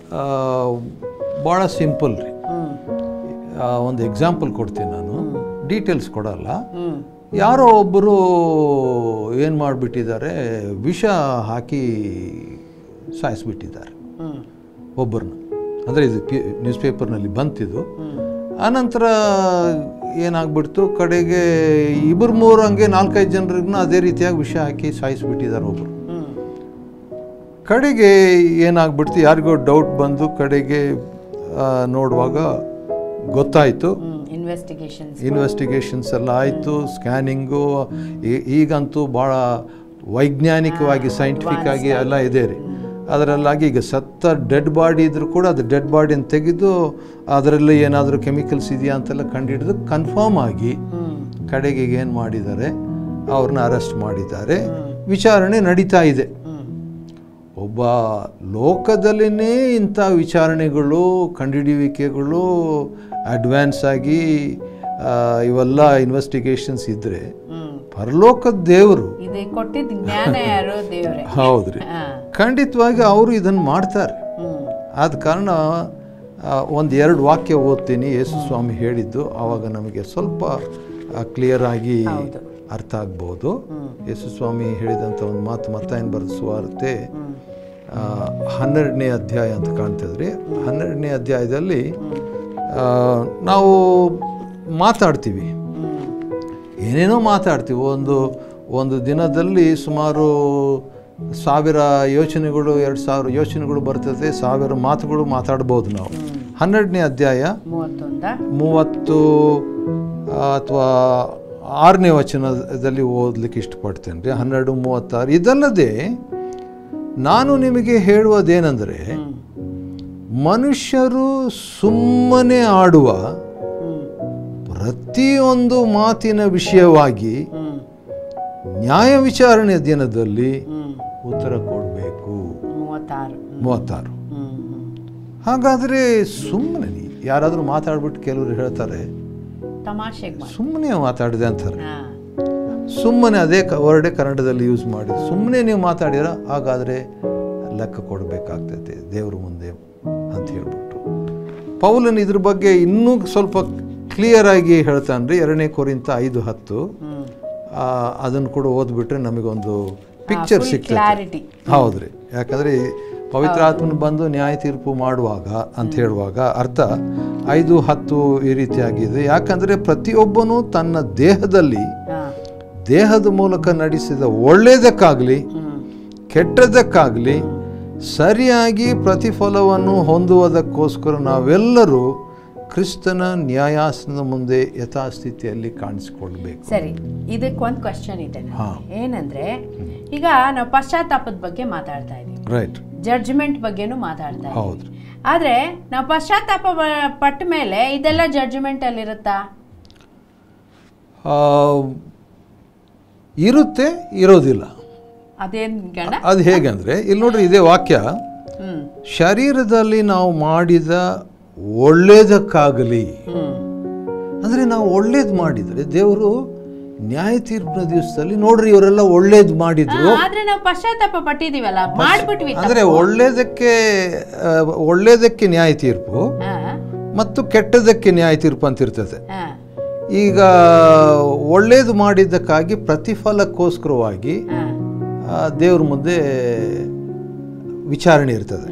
ಭಾಳ ಸಿಂಪಲ್ ರೀ ಹ್ಮ್ ಆ, ಒಂದು ಎಕ್ಸಾಂಪಲ್ ಕೊಡ್ತೀನಿ ನಾನು ಡೀಟೇಲ್ಸ್ ಕೊಡಲ್ಲ ಹ್ಮ್ ಯಾರೋ ಒಬ್ಬರು ಏನು ಮಾಡಿಬಿಟ್ಟಿದ್ದಾರೆ ವಿಷ ಹಾಕಿ ಸಾಯಿಸ್ಬಿಟ್ಟಿದ್ದಾರೆ ಹ್ಮ್ ಒಬ್ಬರನ್ನ ಅಂದರೆ ಇದು ಪಿ ನ್ಯೂಸ್ ಪೇಪರ್ನಲ್ಲಿ ಬಂತಿದ್ದು ಹ್ಮ್ ಆನಂತರ ಏನಾಗ್ಬಿಡ್ತು ಕಡೆಗೆ ಇಬ್ಬರು ಮೂರು ಹಂಗೆ ನಾಲ್ಕೈದು ಜನರಿಗೂ ಅದೇ ರೀತಿಯಾಗಿ ವಿಷ ಹಾಕಿ ಸಾಯಿಸ್ಬಿಟ್ಟಿದ್ದಾರೆ ಒಬ್ಬರು ಹ್ಮ್ ಕಡೆಗೆ ಏನಾಗ್ಬಿಡ್ತು ಯಾರಿಗೋ ಡೌಟ್ ಬಂದು ಕಡೆಗೆ ಆ, ನೋಡುವಾಗ ಗೊತ್ತಾಯಿತು ಹ್ಮ್ ಇನ್ವೆಸ್ಟಿಗೇಷನ್ಸ್ ಇನ್ವೆಸ್ಟಿಗೇಷನ್ಸ್ ಎಲ್ಲ ಆಯಿತು ಸ್ಕ್ಯಾನಿಂಗು ಈಗಂತೂ ಭಾಳ ವೈಜ್ಞಾನಿಕವಾಗಿ ಸೈಂಟಿಫಿಕ್ ಆಗಿ ಎಲ್ಲ ಇದೆ ರೀ ಅದರಲ್ಲಾಗಿ ಈಗ ಸತ್ತ ಡೆಡ್ ಬಾಡಿ ಇದ್ರೂ ಕೂಡ ಅದು ಡೆಡ್ ಬಾಡಿನ ತೆಗೆದು ಅದರಲ್ಲಿ ಏನಾದರೂ ಕೆಮಿಕಲ್ಸ್ ಇದೆಯಾ ಅಂತೆಲ್ಲ ಕಂಡುಹಿಡಿದು ಕನ್ಫರ್ಮ್ ಆಗಿ ಹ್ಮ್ ಕಡೆಗೆ ಏನು ಮಾಡಿದ್ದಾರೆ ಅವ್ರನ್ನ ಅರೆಸ್ಟ್ ಮಾಡಿದ್ದಾರೆ ವಿಚಾರಣೆ ನಡೀತಾ ಇದೆ ಹ್ಮ್ ಒಬ್ಬ ಲೋಕದಲ್ಲಿನೇ ಇಂಥ ವಿಚಾರಣೆಗಳು ಕಂಡುಹಿಡಿಯುವಿಕೆಗಳು ಅಡ್ವಾನ್ಸ್ ಆಗಿ ಆ, ಇವೆಲ್ಲ ಇನ್ವೆಸ್ಟಿಗೇಷನ್ಸ್ ಇದ್ದರೆ ಹ್ಮ್ ಪರಲೋಕದ ದೇವರು ಇದು ಕೊಟ್ಟಿದ್ದ ಜ್ಞಾನ ಯಾರು ದೇವ್ರೆ ಹೌದ್ರಿ ಹಾ ಖಂಡಿತವಾಗಿ ಅವರು ಇದನ್ನು ಮಾಡ್ತಾರೆ ಹ್ಮ್ ಆದ ಕಾರಣ ಒಂದು ಎರಡು ವಾಕ್ಯ ಓದ್ತೀನಿ ಯೇಸು ಸ್ವಾಮಿ ಹೇಳಿದ್ದು ಆವಾಗ ನಮಗೆ ಸ್ವಲ್ಪ ಕ್ಲಿಯರ್ ಆಗಿ ಹೌದು. ಅರ್ಥ ಆಗ್ಬೋದು ಯೇಸು ಸ್ವಾಮಿ ಹೇಳಿದಂಥ ಒಂದು ಮಾತು ಮತ್ತ ಏನು ಬರೆದ ಸುವಾರ್ತೆ ಹ್ಮ್ ಆ, ಹನ್ನೆರಡನೇ ಅಧ್ಯಾಯ ಅಂತ ಕಾಣ್ತದ್ರಿ ಹನ್ನೆರಡನೇ ಅಧ್ಯಾಯದಲ್ಲಿ ಆ, ನಾವು ಮಾತಾಡ್ತೀವಿ ಹ್ಮ್ ಏನೇನೋ ಮಾತಾಡ್ತೀವಿ ಒಂದು ಒಂದು ದಿನದಲ್ಲಿ ಸುಮಾರು ಸಾವಿರ ಯೋಚನೆಗಳು ಎರಡು ಸಾವಿರ ಯೋಚನೆಗಳು ಬರ್ತದೆ ಸಾವಿರ ಮಾತುಗಳು ಮಾತಾಡ್ಬೋದು ನಾವು ಹನ್ನೆರಡನೇ ಅಧ್ಯಾಯ ಮೂವತ್ತೊಂದ ಮೂವತ್ತು ಅಥವಾ ಆರನೇ ವಚನದಲ್ಲಿ ಓದಲಿಕ್ಕೆ ಇಷ್ಟಪಡ್ತೇನೆ ರೀ ಹನ್ನೆರಡು ಮೂವತ್ತಾರು ಇದಲ್ಲದೆ ನಾನು ನಿಮಗೆ ಹೇಳುವುದೇನೆಂದರೆ ಹ್ಮ್ ಮನುಷ್ಯರು ಸುಮ್ಮನೆ ಆಡುವ ಹ್ಮ್ ಪ್ರತಿಯೊಂದು ಮಾತಿನ ವಿಷಯವಾಗಿ ಹ್ಮ್ ನ್ಯಾಯ ವಿಚಾರಣೆ ದಿನದಲ್ಲಿ ಹ್ಮ್ ಉತ್ತರ ಕೊಡಬೇಕು ಮೂವತ್ತಾರು ಮೂವತ್ತಾರು ಹ್ಮ್ ಹ್ಮ್ ಹಾಗಾದರೆ ಸುಮ್ಮನೆ ಯಾರಾದರೂ ಮಾತಾಡ್ಬಿಟ್ಟು ಕೆಲವರು ಹೇಳ್ತಾರೆ ತಮಾಷೆಗೆ ಮಾಡಿ ಸುಮ್ಮನೆ ಮಾತಾಡಿದೆ ಅಂತಾರೆ ಹಾ ಸುಮ್ಮನೆ ಅದೇ ಕ ವರ್ಡೇ ಕನ್ನಡದಲ್ಲಿ ಯೂಸ್ ಮಾಡಿ ಸುಮ್ಮನೆ ನೀವು ಮಾತಾಡಿರ ಹಾಗಾದರೆ ಲೆಕ್ಕ ಕೊಡಬೇಕಾಗ್ತೈತೆ ದೇವ್ರ ಮುಂದೆ ಅಂತ ಹೇಳ್ಬಿಟ್ಟು ಪೌಲನ್ ಇದ್ರ ಬಗ್ಗೆ ಇನ್ನೂ ಸ್ವಲ್ಪ ಕ್ಲಿಯರ್ ಆಗಿ ಹೇಳ್ತಾನೆ ರೀ ಎರಡನೇ ಕೊರಿಂತ ಐದು ಹತ್ತು ಹ್ಮ್ ಅದನ್ನು ಕೂಡ ಓದ್ಬಿಟ್ರೆ ನಮಗೊಂದು ಪಿಕ್ಚರ್ full ಸಿಗ್ತದೆ clarity. ಹೌದ್ರಿ ಯಾಕಂದರೆ ಪವಿತ್ರ ಆತ್ಮನ ಬಂದು ನ್ಯಾಯ ತೀರ್ಪು ಮಾಡುವಾಗ ಅಂತ ಹೇಳುವಾಗ ಅರ್ಥ ಐದು ಹತ್ತು ಈ ರೀತಿಯಾಗಿದೆ ಯಾಕಂದರೆ ಪ್ರತಿಯೊಬ್ಬನು ತನ್ನ ದೇಹದಲ್ಲಿ ಹಾ ದೇಹದ ಮೂಲಕ ನಡೆಸಿದ ಒಳ್ಳೆಯದಕ್ಕಾಗಲಿ ಹ್ಮ್ ಕೆಟ್ಟದ್ದಕ್ಕಾಗಲಿ ಸರಿಯಾಗಿ ಪ್ರತಿಫಲವನ್ನು ಹೊಂದುವುದಕ್ಕೋಸ್ಕರ ನಾವೆಲ್ಲರೂ ಕ್ರಿಸ್ತನ ನ್ಯಾಯಾಸನದ ಮುಂದೆ ಯಥಾಸ್ಥಿತಿಯಲ್ಲಿ ಕಾಣಿಸಿಕೊಳ್ಬೇಕು ಸರಿ ಇದಕ್ಕೆ ಒಂದು ಕ್ವಶನ್ ಇದೆ ನನಗೆ. ಹಾ. ಏನಂದ್ರೆ ಈಗ ನಾವು ಪಶ್ಚಾತ್ತಾಪದ ಬಗ್ಗೆ ಮಾತಾಡ್ತಾ ಇದೀವಿ ರೈಟ್ ಜಡ್ಜ್ಮೆಂಟ್ ಬಗ್ಗೆನೂ ಮಾತಾಡ್ತಾ ಇದೀವಿ ಹೌದು ಆದ್ರೆ ನಾವು ಪಶ್ಚಾತ್ತಾಪ ವ- ಪಟ್ಟ ಮೇಲೆ ಇದೆಲ್ಲ ಜಡ್ಜ್ಮೆಂಟ್ ಅಲ್ಲಿ ಇರುತ್ತಾ ಆ, ಇರುತ್ತೆ ಇರೋದಿಲ್ಲ ಅದೇನ್ ಗಣ ಅದು ಹೇಗೆಂದರೆ ಇಲ್ಲಿ ನೋಡ್ರಿ ಇದೇ ವಾಕ್ಯ ಹ್ಮ್ ಶರೀರದಲ್ಲಿ ನಾವು ಮಾಡಿದ ಒಳ್ಳೇದಕ್ಕಾಗಲಿ ಹ್ಮ್ ಅಂದರೆ ನಾವು ಒಳ್ಳೇದು ಮಾಡಿದರೆ ದೇವರು ನ್ಯಾಯ ತೀರ್ಪಿನ ದಿವಸದಲ್ಲಿ ನೋಡ್ರಿ ಇವರೆಲ್ಲ ಒಳ್ಳೇದು ಮಾಡಿದ್ರು ಹಾ, ಆದ್ರೆ ನಾವು ಪಶ್ಚಾತ್ತಾಪ ಪಟ್ಟಿದೀವಲ್ಲ ಮಾಡ್ಬಿಟ್ವಿ ಅಂದರೆ ಒಳ್ಳೇದಕ್ಕೆ ಆ, ಒಳ್ಳೇದಕ್ಕೆ ನ್ಯಾಯ ತೀರ್ಪು ಹಾ ಮತ್ತು ಕೆಟ್ಟದಕ್ಕೆ ನ್ಯಾಯ ತೀರ್ಪು ಅಂತ ಇರ್ತದೆ ಹಾ ಈಗ ಒಳ್ಳೇದು ಮಾಡಿದ್ದಕ್ಕಾಗಿ ಪ್ರತಿಫಲಕ್ಕೋಸ್ಕರವಾಗಿ ಹಾ ಆ, ದೇವ್ರ ಮುಂದೆ ವಿಚಾರಣೆ ಇರ್ತದೆ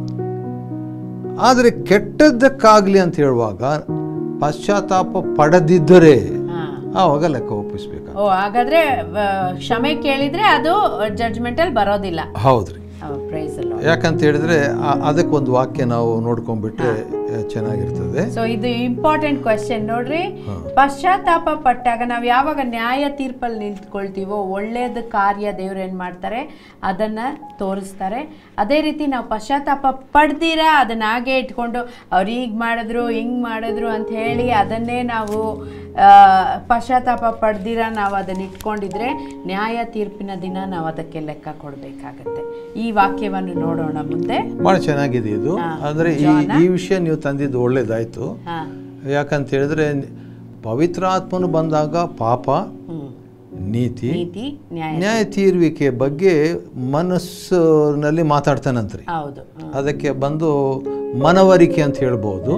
ಆದರೆ ಕೆಟ್ಟದ್ದಕ್ಕಾಗಲಿ ಅಂತ ಹೇಳುವಾಗ ಪಶ್ಚಾತ್ತಾಪ ಪಡೆದಿದ್ದರೆ ಹಾ ಆವಾಗ ಲೆಕ್ಕ ಒಪ್ಪಿಸ್ಬೇಕು ಓ ಹಾಗಾದ್ರೆ ಆ, ಕ್ಷಮೆ ಕೇಳಿದ್ರೆ ಅದು ಜಡ್ಜ್ಮೆಂಟ್ ಅಲ್ಲಿ ಬರೋದಿಲ್ಲ ಹೌದ್ರಿ ಪ್ರೈಸ್ ಅಲ್ಲ ಯಾಕಂತ ಹೇಳಿದ್ರೆ ಆ- ಅದಕ್ಕೊಂದು ವಾಕ್ಯ ನಾವು ನೋಡ್ಕೊಂಡ್ಬಿಟ್ರೆ ಆ, ಚೆನ್ನಾಗಿರ್ತದೆ ಸೊ ಇದು ಇಂಪಾರ್ಟೆಂಟ್ ಕ್ವೆಶನ್ ನೋಡ್ರಿ ಪಶ್ಚಾತ್ತಾಪ ಪಟ್ಟಾಗ ನಾವು ಯಾವಾಗ ನ್ಯಾಯ ತೀರ್ಪಲ್ಲಿ ನಿಂತ್ಕೊಳ್ತೀವೋ ಒಳ್ಳೇದು ಕಾರ್ಯ ದೇವ್ರು ಏನು ಮಾಡ್ತಾರೆ ಅದನ್ನ ತೋರಿಸ್ತಾರೆ ಅದೇ ರೀತಿ ನಾವು ಪಶ್ಚಾತ್ತಾಪ ಪಡ್ದಿರಾ ಅದನ್ನ ಹಾಗೆ ಇಟ್ಕೊಂಡು ಅವ್ರು ಹೀಗೆ ಮಾಡಿದ್ರು ಹಿಂಗೆ ಮಾಡಿದ್ರು ಅಂತ ಹೇಳಿ ಅದನ್ನೇ ನಾವು ಆ, ಪಶ್ಚಾತ್ತಾಪ ಪಡ್ದಿರ ನಾವು ಅದನ್ನ ಇಟ್ಕೊಂಡಿದ್ರೆ ನ್ಯಾಯ ತೀರ್ಪಿನ ದಿನ ನಾವು ಅದಕ್ಕೆ ಲೆಕ್ಕ ಕೊಡಬೇಕಾಗತ್ತೆ ಈ ವಾಕ್ಯವನ್ನು ನೋಡೋಣ ಮುಂದೆ ಭಾಳ ಚೆನ್ನಾಗಿದೆ ಇದು ಹಾ. ಅಂದರೆ ಈ ಜಾನ? ಈ ವಿಷಯ ನೀವು ತಂದಿದ್ದು ಒಳ್ಳೇದಾಯಿತು ಹಾ ಯಾಕಂತ ಹೇಳಿದ್ರೆ ಪವಿತ್ರ ಆತ್ಮನು ಬಂದಾಗ ಪಾಪ ಹ್ಮ್ ನೀತಿ ನೀತಿ ನ್ಯಾಯ ನ್ಯಾಯ ತೀರುವಿಕೆ ಬಗ್ಗೆ ಮನಸ್ಸಿನಲ್ಲಿ ಮಾತಾಡ್ತಾನಂತ್ರಿ ಹೌದು ಹ್ಮ್. ಅದಕ್ಕೆ ಬಂದು ಮನವರಿಕೆ ಅಂತ ಹೇಳ್ಬೋದು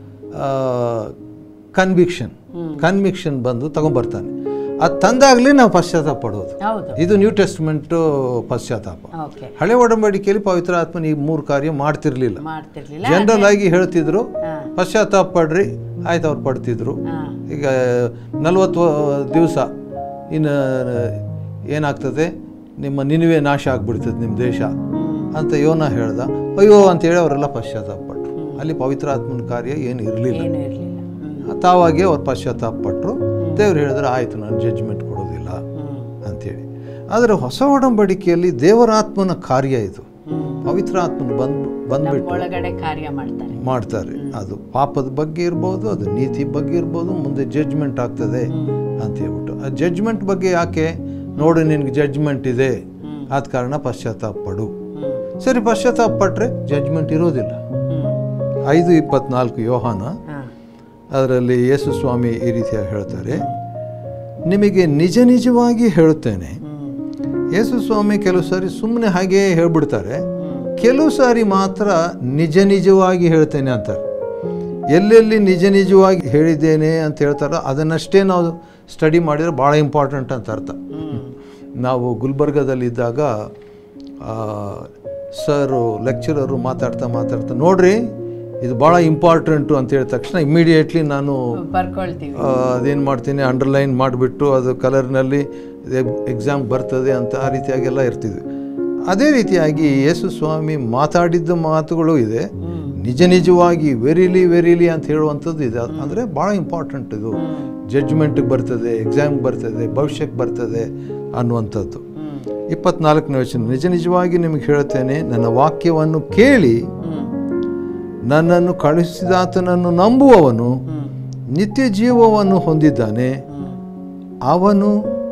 ಕನ್ವಿಕ್ಷನ್ ಕನ್ವಿಕ್ಷನ್ ಬಂದು ತಗೊಂಬರ್ತಾನೆ ಅದು ತಂದಾಗಲೇ ನಾವು ಪಶ್ಚಾತ್ತಾಪ ಪಡೋದು ಹೌದು ಇದು ನ್ಯೂ ಟೆಸ್ಟ್ಮೆಂಟು ಪಶ್ಚಾತ್ತಾಪ ಓಕೆ ಹಳೆ ಒಡಂಬಡಿಕೆಯಲ್ಲಿ ಪವಿತ್ರ ಆತ್ಮನ ಈ ಮೂರು ಕಾರ್ಯ ಮಾಡ್ತಿರ್ಲಿಲ್ಲ ಮಾಡ್ತಿರ್ಲಿಲ್ಲ ಜನರಲ್ ಆಗಿ ಹೇಳ್ತಿದ್ರು ಹಾ. ಪಶ್ಚಾತ್ತಾಪ ಪಡ್ರಿ ಆಯ್ತು ಅವ್ರು ಪಡ್ತಿದ್ರು ಹಾ. ಈಗ ನಲವತ್ತು ದಿವಸ ಇನ್ನು ಏನಾಗ್ತದೆ ನಿಮ್ಮ ನಿನುವೆ ನಾಶ ಆಗ್ಬಿಡ್ತದೆ ನಿಮ್ಮ ದೇಶ ಅಂತ ಯೋನ ಹೇಳ್ದ ಅಯ್ಯೋ ಅಂತೇಳಿ ಅವರೆಲ್ಲ ಪಶ್ಚಾತ್ತಾಪ ಪಟ್ರು ಅಲ್ಲಿ ಪವಿತ್ರ ಆತ್ಮನ ಕಾರ್ಯ ಏನು ಇರಲಿಲ್ಲ ಏನು ಇರಲಿಲ್ಲ ಹ್ಮ್ ತಾವಾಗೆ ಅವ್ರು ಪಶ್ಚಾತ್ತಾಪ ಪಟ್ಟರು ದೇವ್ರು ಹೇಳಿದ್ರೆ ಆಯಿತು ನಾನು ಜಡ್ಜ್ಮೆಂಟ್ ಕೊಡೋದಿಲ್ಲ ಹ್ಮ್ ಅಂಥೇಳಿ ಆದರೆ ಹೊಸ ಒಡಂಬಡಿಕೆಯಲ್ಲಿ ದೇವರಾತ್ಮನ ಕಾರ್ಯ ಇದು ಹ್ಮ್ ಪವಿತ್ರ ಆತ್ಮನ ಬಂದು ನಮ್ಮ ಬಂದ್ಬಿಟ್ಟು ಒಳಗಡೆ ಕಾರ್ಯ ಮಾಡ್ತಾರೆ ಮಾಡ್ತಾರೆ ಅದು ಪಾಪದ ಬಗ್ಗೆ ಇರ್ಬೋದು ಅದು ನೀತಿ ಬಗ್ಗೆ ಇರ್ಬೋದು ಮುಂದೆ ಜಡ್ಜ್ಮೆಂಟ್ ಆಗ್ತದೆ ಅಂತ ಹೇಳ್ಬಿಟ್ಟು ಆ ಜಡ್ಜ್ಮೆಂಟ್ ಬಗ್ಗೆ ಯಾಕೆ ನೋಡು ನಿನ್ಗೆ ಜಡ್ಜ್ಮೆಂಟ್ ಇದೆ ಆದ ಕಾರಣ ಪಶ್ಚಾತ್ತಾಪ ಪಡು ಹ್ಮ್ ಸರಿ ಪಶ್ಚಾತ್ತಾಪ ಪಟ್ರೆ ಜಡ್ಜ್ಮೆಂಟ್ ಇರೋದಿಲ್ಲ ಹ್ಮ್ ಐದು ಇಪ್ಪತ್ನಾಲ್ಕು ಯೋಹಾನ ಹಾ ಅದರಲ್ಲಿ ಯೇಸು ಸ್ವಾಮಿ ಈ ರೀತಿಯಾಗಿ ಹೇಳ್ತಾರೆ ನಿಮಗೆ ನಿಜ ನಿಜವಾಗಿ ಹೇಳುತ್ತೇನೆ ಹ್ಮ್ ಯೇಸು ಸ್ವಾಮಿ ಕೆಲವು ಸಾರಿ ಸುಮ್ಮನೆ ಹಾಗೇ ಹೇಳ್ಬಿಡ್ತಾರೆ ಕೆಲವು ಸಾರಿ ಮಾತ್ರ ನಿಜ ನಿಜವಾಗಿ ಹೇಳ್ತೇನೆ ಅಂತಾರೆ ಎಲ್ಲೆಲ್ಲಿ ನಿಜ ನಿಜವಾಗಿ ಹೇಳಿದ್ದೇನೆ ಅಂತ ಹೇಳ್ತಾರೋ ಅದನ್ನಷ್ಟೇ ನಾವು ಸ್ಟಡಿ ಮಾಡಿದರೆ ಭಾಳ ಇಂಪಾರ್ಟೆಂಟ್ ಅಂತ ಅರ್ಥ ಹ್ಮ್ ನಾವು ಗುಲ್ಬರ್ಗದಲ್ಲಿದ್ದಾಗ ಸರು ಲೆಕ್ಚರರು ಮಾತಾಡ್ತಾ ಮಾತಾಡ್ತಾ ನೋಡ್ರಿ ಇದು ಭಾಳ ಇಂಪಾರ್ಟೆಂಟು ಅಂತ ಹೇಳಿದ ತಕ್ಷಣ ಇಮ್ಮಿಡಿಯೇಟ್ಲಿ ನಾನು ಬರ್ಕೊಳ್ತೀವಿ ಅದೇನು ಮಾಡ್ತೀನಿ ಅಂಡರ್ಲೈನ್ ಮಾಡಿಬಿಟ್ಟು ಅದು ಕಲರ್ನಲ್ಲಿ ಎಕ್ಸಾಮ್ ಬರ್ತದೆ ಅಂತ ಆ ರೀತಿಯಾಗೆಲ್ಲ ಇರ್ತಿದ್ವಿ ಅದೇ ರೀತಿಯಾಗಿ ಯೇಸು ಸ್ವಾಮಿ ಮಾತಾಡಿದ್ದ ಮಾತುಗಳು ಇದೆ ನಿಜ ನಿಜವಾಗಿ ವೆರಿಲಿ ವೆರಿಲಿ ಅಂತ ಹೇಳುವಂಥದ್ದು ಇದೆ ಅಂದರೆ ಭಾಳ ಇಂಪಾರ್ಟೆಂಟ್ ಇದು ಜಡ್ಜ್ಮೆಂಟಿಗೆ ಬರ್ತದೆ ಎಕ್ಸಾಮ್ಗೆ ಬರ್ತದೆ ಭವಿಷ್ಯಕ್ಕೆ ಬರ್ತದೆ ಅನ್ನುವಂಥದ್ದು ಹ್ಮ್ ಇಪ್ಪತ್ನಾಲ್ಕನೇ ವಚನ ನಿಜ ನಿಜವಾಗಿ ನಿಮಗೆ ಹೇಳ್ತೇನೆ ನನ್ನ ವಾಕ್ಯವನ್ನು ಕೇಳಿ ಹ್ಮ್ ನನ್ನನ್ನು ಕಳುಹಿಸಿದಾತನನ್ನು ನಂಬುವವನು ಹ್ಮ್ ನಿತ್ಯ ಜೀವವನ್ನು ಹೊಂದಿದ್ದಾನೆ ಹ್ಮ್ ಅವನು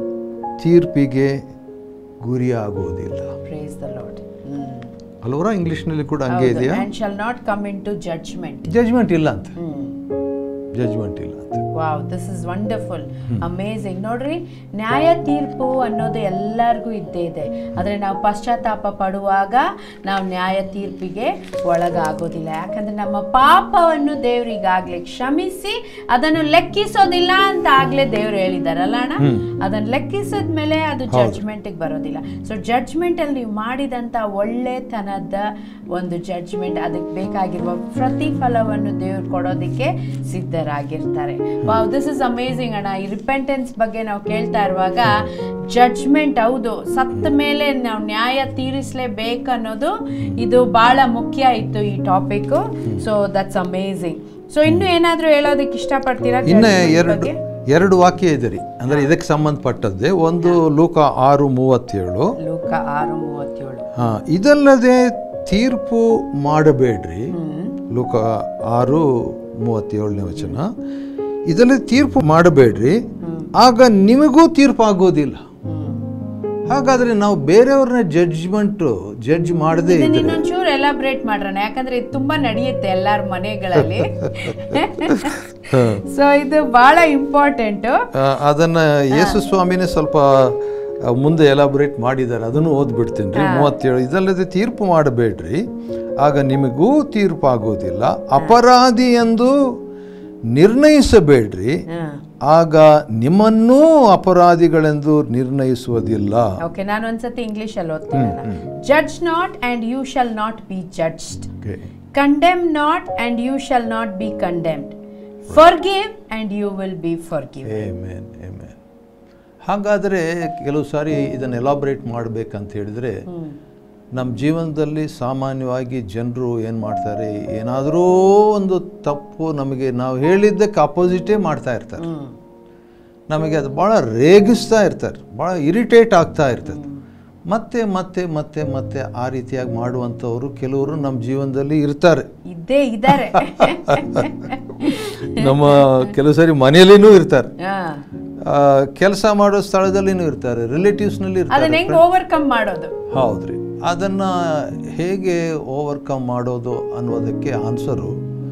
ತೀರ್ಪಿಗೆ ಗುರಿಯಾಗುವುದಿಲ್ಲ praise the lord ಹ್ಮ್ ಅಲ್ವರ ಇಂಗ್ಲಿಷ್ನಲ್ಲಿ ಕೂಡ ಹಂಗೆ ಇದೆಯಾ and shall not come into judgment judgement ಇಲ್ಲ ಅಂತ ಹ್ಮ್ ಜಜ್ಮೆಂಟ್ ಇಲ್ಲ ಅಂತ wow this is wonderful amazing ನೋಡ್ರಿ ನ್ಯಾಯ ತೀರ್ಪು ಅನ್ನೋದು ಎಲ್ಲರಿಗೂ ಇದ್ದೇ ಇದೆ ಆದರೆ ನಾವು ಪಶ್ಚಾತ್ತಾಪ ಪಡುವಾಗ ನಾವು ನ್ಯಾಯ ತೀರ್ಪಿಗೆ ಒಳಗಾಗೋದಿಲ್ಲ ಯಾಕಂದ್ರೆ ನಮ್ಮ ಪಾಪವನ್ನು ದೇವ್ರು ಈಗಾಗಲೇ ಕ್ಷಮಿಸಿ ಅದನ್ನು ಲೆಕ್ಕಿಸೋದಿಲ್ಲ ಅಂತ ಆಗ್ಲೇ ದೇವ್ರು ಹೇಳಿದಾರಲ್ಲ ಅಣ್ಣ ಅದನ್ನು ಲೆಕ್ಕಿಸಿದ ಮೇಲೆ ಅದು ಜಡ್ಜ್ಮೆಂಟಿಗೆ ಬರೋದಿಲ್ಲ ಸೊ ಜಡ್ಜ್ಮೆಂಟ್ ಅಲ್ಲಿ ನೀವು ಮಾಡಿದಂಥ ಒಳ್ಳೆತನದ ಒಂದು ಜಡ್ಜ್ಮೆಂಟ್ ಅದಕ್ಕೆ ಬೇಕಾಗಿರುವ ಪ್ರತಿಫಲವನ್ನು ದೇವ್ರು ಕೊಡೋದಕ್ಕೆ ಸಿದ್ಧರಾಗಿರ್ತಾರೆ ವಾವ್ ದಿಸ್ ಇಸ್ ಅಮೇಝಿಂಗ್ ಅಣ್ಣ ಈ ರಿಪೆಂಟೆನ್ಸ್ ಬಗ್ಗೆ ನಾವು ಕೇಳ್ತಾ ಇರುವಾಗ ಜಡ್ಜ್ಮೆಂಟ್ ಹೌದು ಸತ್ತ ಮೇಲೆ ನಾವು ನ್ಯಾಯ ತೀರಿಸಲೇಬೇಕು ಅನ್ನೋದು ಇದು ಬಹಳ ಮುಖ್ಯ ಇತ್ತು ಈ topic so that's amazing so ಇನ್ನು ಏನಾದರೂ ಹೇಳೋದಕ್ಕೆ ಇಷ್ಟಪಡ್ತೀರಾ ಇನ್ನು judgment ಎರಡು ಬಗ್ಗೆ ಎರಡು ವಾಕ್ಯ ಇದೆ ರೀ ಅಂದರೆ ಇದಕ್ಕೆ ಸಂಬಂಧಪಟ್ಟದ್ದೇ ಒಂದು ಲೂಕ ಆರು ಮೂವತ್ತೇಳು ಲೂಕ ಆರು ಮೂವತ್ತೇಳು ಹಾಂ ಇದಲ್ಲದೆ ತೀರ್ಪು ಮಾಡಬೇಡ್ರಿ ಹ್ಮ್ ಲೋಕ ಆರು ಮೂವತ್ತೇಳನೇ ವಚನ ಇದರಲ್ಲಿ ತೀರ್ಪು ಮಾಡಬೇಡ್ರಿ ಆಗ ನಿಮಗೂ ತೀರ್ಪು ಆಗೋದಿಲ್ಲ ಹ್ಮ್ ಹಾಗಾದ್ರೆ ನಾವು ಬೇರೆಯವ್ರನ್ನ ಜಡ್ಜ್ಮೆಂಟ್ ಜಡ್ಜ್ ಮಾಡದೇ ಇದನ್ನ ಇದ್ರೆ ಇನ್ನೊಂಚೂರು ಎಲಾಬ್ರೇಟ್ ಮಾಡೋಣ ಯಾಕಂದ್ರೆ ಇದು ತುಂಬಾ ನಡೆಯುತ್ತೆ ಎಲ್ಲಾರ ಮನೆಗಳಲ್ಲಿ ಸೊ ಇದು ಬಹಳ ಇಂಪಾರ್ಟೆಂಟ್ ಆ, ಅದನ್ನ ಯೇಸು ಸ್ವಾಮಿನೇ ಸ್ವಲ್ಪ ಆ, ಮುಂದೆ ಎಲಾಬ್ರೇಟ್ ಮಾಡಿದ್ದಾರೆ ಅದನ್ನು ಓದ್ಬಿಡ್ತೀನಿ ರೀ ಮೂವತ್ತೇಳು ಇದಲ್ಲದೆ ತೀರ್ಪು ಮಾಡಬೇಡ್ರಿ ಆಗ ನಿಮಗೂ ತೀರ್ಪು ಆಗೋದಿಲ್ಲ ಅಪರಾಧಿ ಎಂದು ನಿರ್ಣಯಿಸಬೇಡ್ರಿ ಆಗ ನಿಮ್ಮನ್ನೂ ಅಪರಾಧಿಗಳೆಂದು ನಿರ್ಣಯಿಸುವುದಿಲ್ಲ ಓಕೆ ನಾನು ಒಂದ್ಸತಿ ಇಂಗ್ಲಿಷ್ ಅಲ್ಲಿ ಓದ್ತೀನಿ judge not and you shall not be judged Okay. Condemn not and you shall not be condemned forgive and you will be forgive Amen, amen. ಹಾಗಾದರೆ ಕೆಲವು ಸಾರಿ ಇದನ್ನು ಎಲಾಬ್ರೇಟ್ ಮಾಡಬೇಕಂತ ಹೇಳಿದರೆ ನಮ್ಮ ಜೀವನದಲ್ಲಿ ಸಾಮಾನ್ಯವಾಗಿ ಜನರು ಏನು ಮಾಡ್ತಾರೆ ಏನಾದರೂ ಒಂದು ತಪ್ಪು ನಮಗೆ ನಾವು ಹೇಳಿದ್ದಕ್ಕೆ ಅಪೋಸಿಟೇ ಮಾಡ್ತಾ ಇರ್ತಾರೆ ಹ್ಮ್ ನಮಗೆ ಅದು ಭಾಳ ರೇಗಿಸ್ತಾ ಇರ್ತಾರೆ ಭಾಳ ಇರಿಟೇಟ್ ಆಗ್ತಾ ಇರ್ತದೆ ಮತ್ತೆ ಮತ್ತೆ ಮತ್ತೆ ಮತ್ತೆ ಆ ರೀತಿಯಾಗಿ ಮಾಡುವಂಥವರು ಕೆಲವರು ನಮ್ಮ ಜೀವನದಲ್ಲಿ ಇರ್ತಾರೆ ಇದ್ದೇ ಇದ್ದಾರೆ ನಮ್ಮ ಕೆಲವು ಸರಿ ಮನೆಯಲ್ಲಿನೂ ಇರ್ತಾರೆ ಹಾ ಕೆಲಸ ಮಾಡೋ ಸ್ಥಳದಲ್ಲಿನೂ ಇರ್ತಾರೆ ರಿಲೇಟಿವ್ಸ್ನಲ್ಲಿ ಅದನ್ನ ಇರ್ತಾರೆ ಹೆಂಗ್ ಓವರ್ಕಮ್ ಮಾಡೋದು ಹೌದ್ರಿ ಅದನ್ನು ಹೇಗೆ ಓವರ್ಕಮ್ ಮಾಡೋದು ಅನ್ನೋದಕ್ಕೆ ಆನ್ಸರು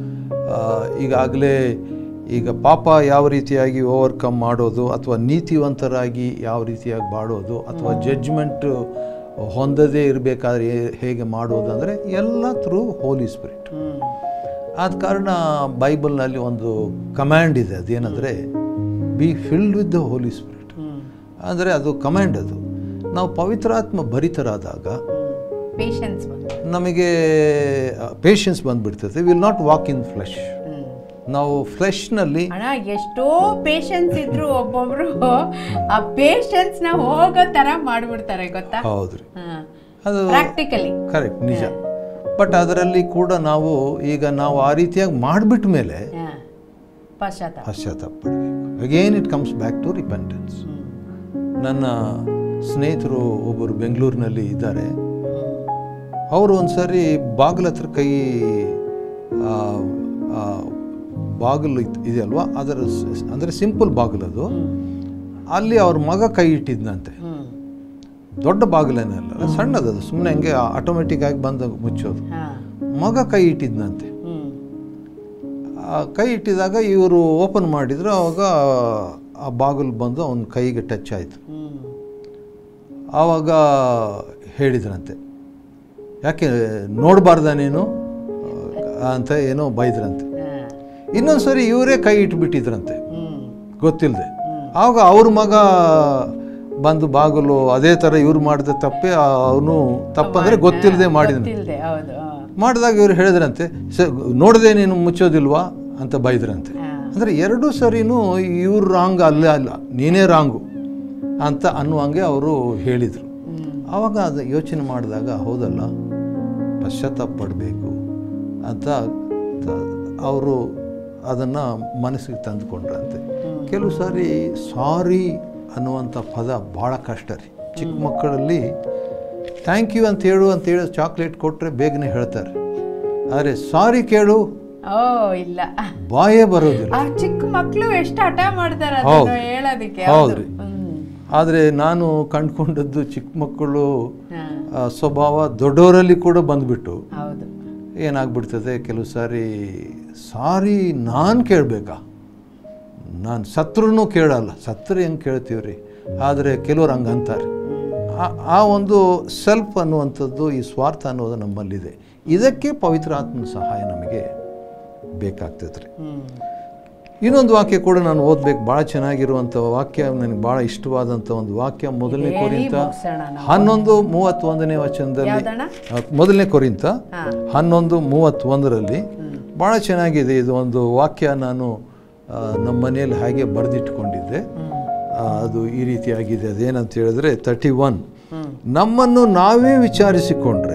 ಈಗಾಗಲೇ ಈಗ ಪಾಪ ಯಾವ ರೀತಿಯಾಗಿ ಓವರ್ಕಮ್ ಮಾಡೋದು ಅಥವಾ ನೀತಿವಂತರಾಗಿ ಯಾವ ರೀತಿಯಾಗಿ ಮಾಡೋದು ಅಥವಾ ಜಡ್ಜ್ಮೆಂಟ್ ಹೊಂದದೇ ಇರಬೇಕಾದ್ರೆ ಹೇಗೆ ಮಾಡೋದು ಅಂದರೆ ಎಲ್ಲ ಥ್ರೂ ಹೋಲಿ ಸ್ಪಿರಿಟ್ ಹ್ಮ್ ಆದ ಕಾರಣ ಬೈಬಲ್ನಲ್ಲಿ ಒಂದು ಕಮ್ಯಾಂಡ್ ಇದೆ ಅದೇನೆಂದರೆ be filled with the Holy Spirit hmm ಅಂದರೆ ಅದು ಕಮ್ಯಾಂಡ್ ಅದು ನಾವು ಪವಿತ್ರಾತ್ಮ ಭರಿತರಾದಾಗ ಪೇಷನ್ಸ್ ಬಂತು ನಮಗೆ ಪೇಷನ್ಸ್ ಬಂದ್ಬಿಡ್ತದೆ will not walk in flesh hmm ನಾವು ಫ್ಲೆಶ್ನಲ್ಲಿ ಅಣ್ಣ ಎಷ್ಟೋ ಪೇಷನ್ಸ್ ಇದ್ರು ಒಬ್ಬೊಬ್ರು ಆ ಪೇಷನ್ಸ್ ನ ಹೋಗೋ ತರ ಮಾಡ್ಬಿಡ್ತಾರೆ ಗೊತ್ತಾ ಹೌದ್ರಿ ಹಾ ಅದು ಪ್ರಾಕ್ಟಿಕಲಿ ಕರೆಕ್ಟ್ ನಿಜ ಬಟ್ ಅದರಲ್ಲಿ ಕೂಡ ನಾವು ಈಗ ನಾವು ಆ ರೀತಿಯಾಗಿ ಮಾಡಿಬಿಟ್ಟ ಮೇಲೆ ಹಾ ಪಶ್ಚಾತ್ತಾಪ ಪಶ್ಚಾತ್ತಾಪ ಪಡಬೇಕು again it comes back to repentance ನನ್ನ ಸ್ನೇಹಿತರು ಒಬ್ಬರು ಬೆಂಗಳೂರಿನಲ್ಲಿ ಇದ್ದಾರೆ ಅವರು ಒಂದು ಸರಿ ಬಾಗಿಲ ಹತ್ರ ಕೈ ಆ, ಆ, ಬಾಗಿಲು ಇತ್- ಇದೆಯಲ್ವಾ ಅದರ ಸ್- ಅಂದರೆ ಸಿಂಪಲ್ ಬಾಗಿಲು ಅದು ಅಲ್ಲಿ ಅವ್ರ ಮಗ ಕೈ ಇಟ್ಟಿದ್ನಂತೆ ಹ್ಮ್ ದೊಡ್ಡ ಬಾಗಿಲೇನಲ್ಲ ಸಣ್ಣದದು ಸುಮ್ಮನೆ ಹಂಗೆ ಆಟೋಮೆಟಿಕ್ ಆಗಿ ಬಂದು ಮುಚ್ಚೋದು ಹಾ ಮಗ ಕೈ ಇಟ್ಟಿದ್ನಂತೆ ಹ್ಮ್ ಆ ಕೈ ಇಟ್ಟಿದಾಗ ಇವರು ಓಪನ್ ಮಾಡಿದ್ರು ಅವಾಗ ಆ ಬಾಗಿಲು ಬಂದು ಅವನ ಕೈಗೆ ಟಚ್ ಆಯಿತು ಹ್ಮ್ ಆವಾಗ ಹೇಳಿದ್ರಂತೆ ಯಾಕೆ ನೋಡಬಾರ್ದ ನೀನು ಆ, ಅಂತ ಏನೋ ಬೈದ್ರಂತೆ ಹಾ ಇನ್ನೊಂದು ಸರಿ ಇವರೇ ಕೈ ಇಟ್ಬಿಟ್ಟಿದ್ರಂತೆ ಹ್ಮ್ ಗೊತ್ತಿಲ್ಲದೆ ಆವಾಗ ಅವ್ರ ಮಗ ಬಂದು ಬಾಗಿಲು ಅದೇ ಥರ ಇವ್ರು ಮಾಡಿದ ತಪ್ಪೆ ಅವನು ತಪ್ಪಂದ್ರೆ ಗೊತ್ತಿಲ್ಲದೆ ಮಾಡಿದನು ಗೊತ್ತಿಲ್ದೆ ಹೌದು ಹಾ. ಮಾಡಿದಾಗ ಇವ್ರು ಹೇಳಿದ್ರಂತೆ ಸ ನೋಡದೆ ನೀನು ಮುಚ್ಚೋದಿಲ್ವಾ ಅಂತ ಬೈದ್ರಂತೆ ಹಾ. ಅಂದರೆ ಎರಡೂ ಸರಿನೂ ಇವ್ರು ರಾಂಗ್ ಅಲ್ಲ ಅಲ್ಲ ನೀನೇ ರಾಂಗು ಅಂತ ಅನ್ನುವಂಗೆ ಅವರು ಹೇಳಿದರು ಹ್ಮ್ ಆವಾಗ ಅದು ಯೋಚನೆ ಮಾಡಿದಾಗ ಹೌದಲ್ಲ ಪಶ್ಚಾತ್ತಾಪ ಪಡಬೇಕು ಅಂತ ಅವರು ಅದನ್ನು ಮನಸ್ಸಿಗೆ ತಂದುಕೊಂಡ್ರಂತೆ ಕೆಲವು ಸಾರಿ ಸಾರಿ ಅನ್ನುವಂಥ ಪದ ಭಾಳ ಕಷ್ಟ ರೀ ಚಿಕ್ಕ ಮಕ್ಕಳಲ್ಲಿ ಥ್ಯಾಂಕ್ ಯು ಅಂತ ಹೇಳು ಅಂತ ಹೇಳಿ ಚಾಕ್ಲೇಟ್ ಕೊಟ್ಟರೆ ಬೇಗನೆ ಹೇಳ್ತಾರೆ ಆದರೆ ಸಾರಿ ಕೇಳು ಓ ಇಲ್ಲ ಬಾಯೇ ಬರೋದಿಲ್ಲ ಆ ಚಿಕ್ಕ ಮಕ್ಳು ಎಷ್ಟು ಹಠ ಮಾಡ್ತಾರ ಹೌದು. ಅದನ್ನ ಹೇಳೋದಕ್ಕೆ ಹೌದ್ರಿ. ಹ್ಮ್ ಆದರೆ ನಾನು ಕಂಡುಕೊಂಡದ್ದು ಚಿಕ್ಕ ಮಕ್ಕಳು ಹಾ, ಆ, ಸ್ವಭಾವ ದೊಡ್ಡವರಲ್ಲಿ ಕೂಡ ಬಂದ್ಬಿಟ್ಟು ಹೌದು ಏನಾಗ್ಬಿಡ್ತದೆ ಕೆಲವು ಸಾರಿ ಸಾರಿ ನಾನು ಕೇಳಬೇಕಾ ನಾನು ಸತ್ರೂ ಕೇಳಲ್ಲ ಸತ್ರು ಹೆಂಗೆ ಕೇಳ್ತೀವಿ ರೀ ಆದರೆ ಕೆಲವ್ರು ಹಂಗೆ ಅಂತಾರೆ ಆ- ಆ ಒಂದು ಸೆಲ್ಫ್ ಅನ್ನುವಂಥದ್ದು ಈ ಸ್ವಾರ್ಥ ಅನ್ನೋದು ನಮ್ಮಲ್ಲಿದೆ ಇದಕ್ಕೆ ಪವಿತ್ರ ಆತ್ಮನ ಸಹಾಯ ನಮಗೆ ಬೇಕಾಗ್ತದೆ ರೀ ಹ್ಮ್ ಇನ್ನೊಂದು ವಾಕ್ಯ ಕೂಡ ನಾನು ಓದ್ಬೇಕು ಭಾಳ ಚೆನ್ನಾಗಿರುವಂಥ ವಾಕ್ಯ ನನಗೆ ಭಾಳ ಇಷ್ಟವಾದಂಥ ಒಂದು ವಾಕ್ಯ ಮೊದಲನೇ ಹೇಳಿ ಕೊರಿಂತ ಮುಗ್ಸೋಣ ನಾವು. ಹನ್ನೊಂದು ಮೂವತ್ತೊಂದನೇ ವಚನದಲ್ಲಿ ಯಾವ್ದಣ್ಣ? ಆ, ಮೊದಲನೇ ಕೊರಿಂತ ಹಾ. ಹನ್ನೊಂದು ಮೂವತ್ತೊಂದರಲ್ಲಿ ಭಾಳ ಚೆನ್ನಾಗಿದೆ ಇದು ಒಂದು ವಾಕ್ಯ ನಾನು ಆ, ನಮ್ಮ ಮನೆಯಲ್ಲಿ ಹಾಗೆ ಬರೆದಿಟ್ಕೊಂಡಿದ್ದೆ ಆ, ಅದು ಈ ರೀತಿಯಾಗಿದೆ ಅದೇನಂತ ಹೇಳಿದ್ರೆ ತರ್ಟಿ ಒನ್ ನಮ್ಮನ್ನು ನಾವೇ ವಿಚಾರಿಸಿಕೊಂಡ್ರೆ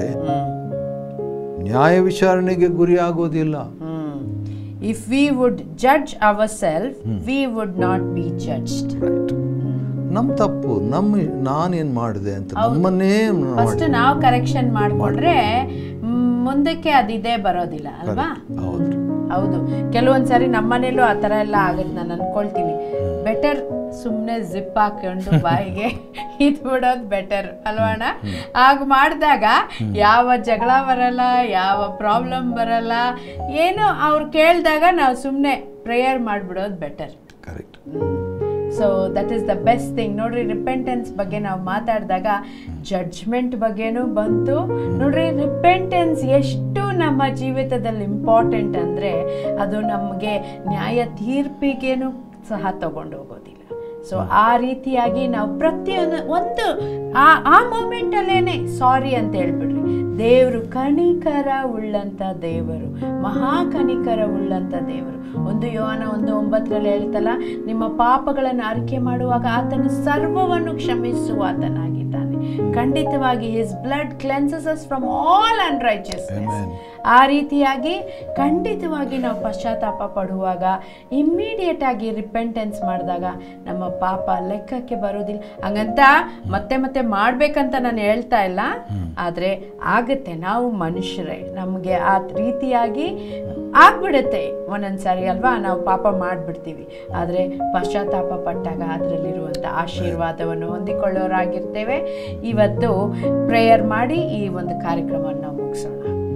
ನ್ಯಾಯ ವಿಚಾರಣೆಗೆ ಗುರಿ ಆಗೋದಿಲ್ಲ if we would judge our self we would not be judged ನಮ್ಮ ತಪ್ಪು ನಮ್ಮ ನಾನೇನು ಮಾಡಿದೆ ಅಂತ ನಮ್ಮನ್ನೇ ಫಸ್ಟ್ ನಾವು ಕರೆಕ್ಷನ್ ಮಾಡ್ಕೊಂಡ್ರೆ ಮ್, ಮುಂದಕ್ಕೆ ಅದಿದೆ ಬರೋದಿಲ್ಲ ಅಲ್ವಾ ಹೌದು ಹೌದು ಕೆಲವೊಂದ್ಸರಿ ನಮ್ಮನೇಲೂ ಆ ಥರ ಎಲ್ಲ ಆಗುತ್ತೆ ನಾನು ಅನ್ಕೊಳ್ತೀನಿ ಬೆಟರ್ ಸುಮ್ಮನೆ ಜಿಪ್ ಹಾಕೊಂಡು ಬಾಯಿಗೆ ಇದು ಬಿಡೋದು ಬೆಟರ್ ಅಲ್ವಣ್ಣ ಆಗ ಮಾಡಿದಾಗ ಯಾವ ಜಗಳ ಬರಲ್ಲ ಯಾವ ಪ್ರಾಬ್ಲಮ್ ಬರಲ್ಲ ಏನು ಅವ್ರು ಕೇಳಿದಾಗ ನಾವು ಸುಮ್ಮನೆ ಪ್ರೇಯರ್ ಮಾಡಿಬಿಡೋದು better correct so that is the best thing ನೋಡ್ರಿ ರಿಪೆಂಟೆನ್ಸ್ ಬಗ್ಗೆ ನಾವು ಮಾತಾಡಿದಾಗ ಜಡ್ಜ್ಮೆಂಟ್ ಬಗ್ಗೆನೂ ಬಂತು ನೋಡ್ರಿ ರಿಪೆಂಟೆನ್ಸ್ ಎಷ್ಟು ನಮ್ಮ ಜೀವಿತದಲ್ಲಿ ಇಂಪಾರ್ಟೆಂಟ್ ಅಂದರೆ ಅದು ನಮಗೆ ನ್ಯಾಯ ತೀರ್ಪಿಗೇನು ಸಹ ತಗೊಂಡು ಹೋಗೋದಿಲ್ಲ ಸೊ ಆ ರೀತಿಯಾಗಿ ನಾವು ಪ್ರತಿಯೊಂದು ಒಂದು ಆ ಆ ಮೂಮೆಂಟಲ್ಲೇನೆ ಸಾರಿ ಅಂತ ಹೇಳ್ಬಿಡ್ರಿ ದೇವರು ಕಣಿಕರ ಉಳ್ಳಂಥ ದೇವರು ಮಹಾ ಕನಿಕರ ಉಳ್ಳಂಥ ದೇವರು ಒಂದು ಯೋನ ಒಂದು ಒಂಬತ್ತರಲ್ಲಿ ಹೇಳ್ತಲ್ಲ ನಿಮ್ಮ ಪಾಪಗಳನ್ನು ಅರಿಕೆ ಮಾಡುವಾಗ ಆತನು ಸರ್ವವನ್ನು ಕ್ಷಮಿಸುವ ಆತನಾಗಿದ್ದಾನೆ ಖಂಡಿತವಾಗಿ his blood cleanses us from all unrighteousness Amen. ಆ ರೀತಿಯಾಗಿ ಖಂಡಿತವಾಗಿ ನಾವು ಪಶ್ಚಾತ್ತಾಪ ಪಡುವಾಗ ಇಮ್ಮಿಡಿಯೇಟ್ ಆಗಿ ರಿಪೆಂಟೆನ್ಸ್ ಮಾಡಿದಾಗ ನಮ್ಮ ಪಾಪ ಲೆಕ್ಕಕ್ಕೆ ಬರೋದಿಲ್ಲ ಹಂಗಂತ ಮತ್ತೆ ಮತ್ತೆ ಮಾಡ್ಬೇಕಂತ ನಾನು ಹೇಳ್ತಾ ಇಲ್ಲ ಆದರೆ ಆಗುತ್ತೆ ನಾವು ಮನುಷ್ಯರೇ ನಮಗೆ ಆ ರೀತಿಯಾಗಿ ಆಗ್ಬಿಡುತ್ತೆ ಒಂದೊಂದ್ಸಾರಿ ಅಲ್ವಾ ನಾವು ಪಾಪ ಮಾಡಿಬಿಡ್ತೀವಿ ಆದರೆ ಪಶ್ಚಾತ್ತಾಪ ಪಟ್ಟಾಗ ಅದರಲ್ಲಿರುವಂಥ ಆಶೀರ್ವಾದವನ್ನು ಹೊಂದಿಕೊಳ್ಳೋರಾಗಿರ್ತೇವೆ ಇವತ್ತು ಪ್ರೇಯರ್ ಮಾಡಿ ಈ ಒಂದು ಕಾರ್ಯಕ್ರಮವನ್ನು ನಾವು ಮುಗಿಸೋಣ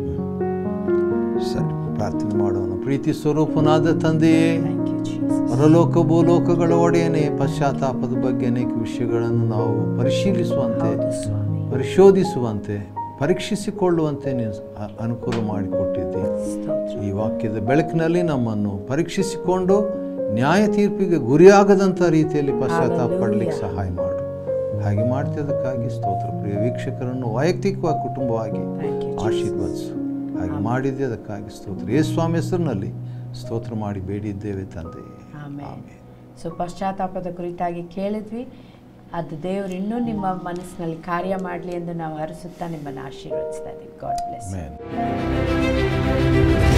ಸರಿ ಪ್ರಾರ್ಥನೆ ಮಾಡೋಣ ಪ್ರೀತಿ ಸ್ವರೂಪನಾದ ತಂದೆಯೇ ಥ್ಯಾಂಕ್ ಯು ಜೀಸಸ್ ಪರಲೋಕ ಭೂಲೋಕಗಳ ಒಡೆಯನೇ ಪಶ್ಚಾತ್ತಾಪದ ಬಗ್ಗೆ ಅನೇಕ ವಿಷಯಗಳನ್ನು ನಾವು ಪರಿಶೀಲಿಸುವಂತೆ ಹೌದು ಸ್ವಾಮಿ ಪರಿಶೋಧಿಸುವಂತೆ ಪರೀಕ್ಷಿಸಿಕೊಳ್ಳುವಂತೆ ನೀನು ಅ- ಅನುಕೂಲ ಮಾಡಿಕೊಟ್ಟಿದ್ದಿ ಸ್ತೋತ್ರ ಈ ವಾಕ್ಯದ ಬೆಳಕಿನಲ್ಲಿ ನಮ್ಮನ್ನು ಪರೀಕ್ಷಿಸಿಕೊಂಡು ನ್ಯಾಯ ತೀರ್ಪಿಗೆ ಗುರಿಯಾಗದಂಥ ರೀತಿಯಲ್ಲಿ ಪಶ್ಚಾತ್ತಾಪ ಪಡಲಿಕ್ಕೆ ಸಹಾಯ ಮಾಡು ಹಾಗೆ ಮಾಡ್ತಿದ್ದಕ್ಕಾಗಿ ಸ್ತೋತ್ರ ಪ್ರಿಯ ವೀಕ್ಷಕರನ್ನು ವೈಯಕ್ತಿಕವಾಗಿ ಕುಟುಂಬವಾಗಿ Thank you, ಆಶೀರ್ವದಿಸು ಹಾಗೆ ಮಾಡಿದ್ದೆ ಅದಕ್ಕಾಗಿ ಸ್ತೋತ್ರ ಯೇಸ್ವಾಮಿ ಹೆಸರಿನಲ್ಲಿ ಸ್ತೋತ್ರ ಮಾಡಿ ಬೇಡಿದ್ದೇವೆ ತಂದೆ ಆಮೇಲೆ ಸೊ ಪಶ್ಚಾತ್ತಾಪದ ಕುರಿತಾಗಿ ಕೇಳಿದ್ವಿ ಅದು ದೇವರು ಇನ್ನೂ ನಿಮ್ಮ ಮನಸ್ಸಿನಲ್ಲಿ ಕಾರ್ಯ ಮಾಡಲಿ ಎಂದು ನಾವು ಹರಿಸುತ್ತಾ ನಿಮ್ಮನ್ನು ಆಶೀರ್ವದಿಸ್ತಾ ಇದ್ದೀವಿ ಗಾಡ್ ಬ್ಲೆಸ್ ಆಮೇನ್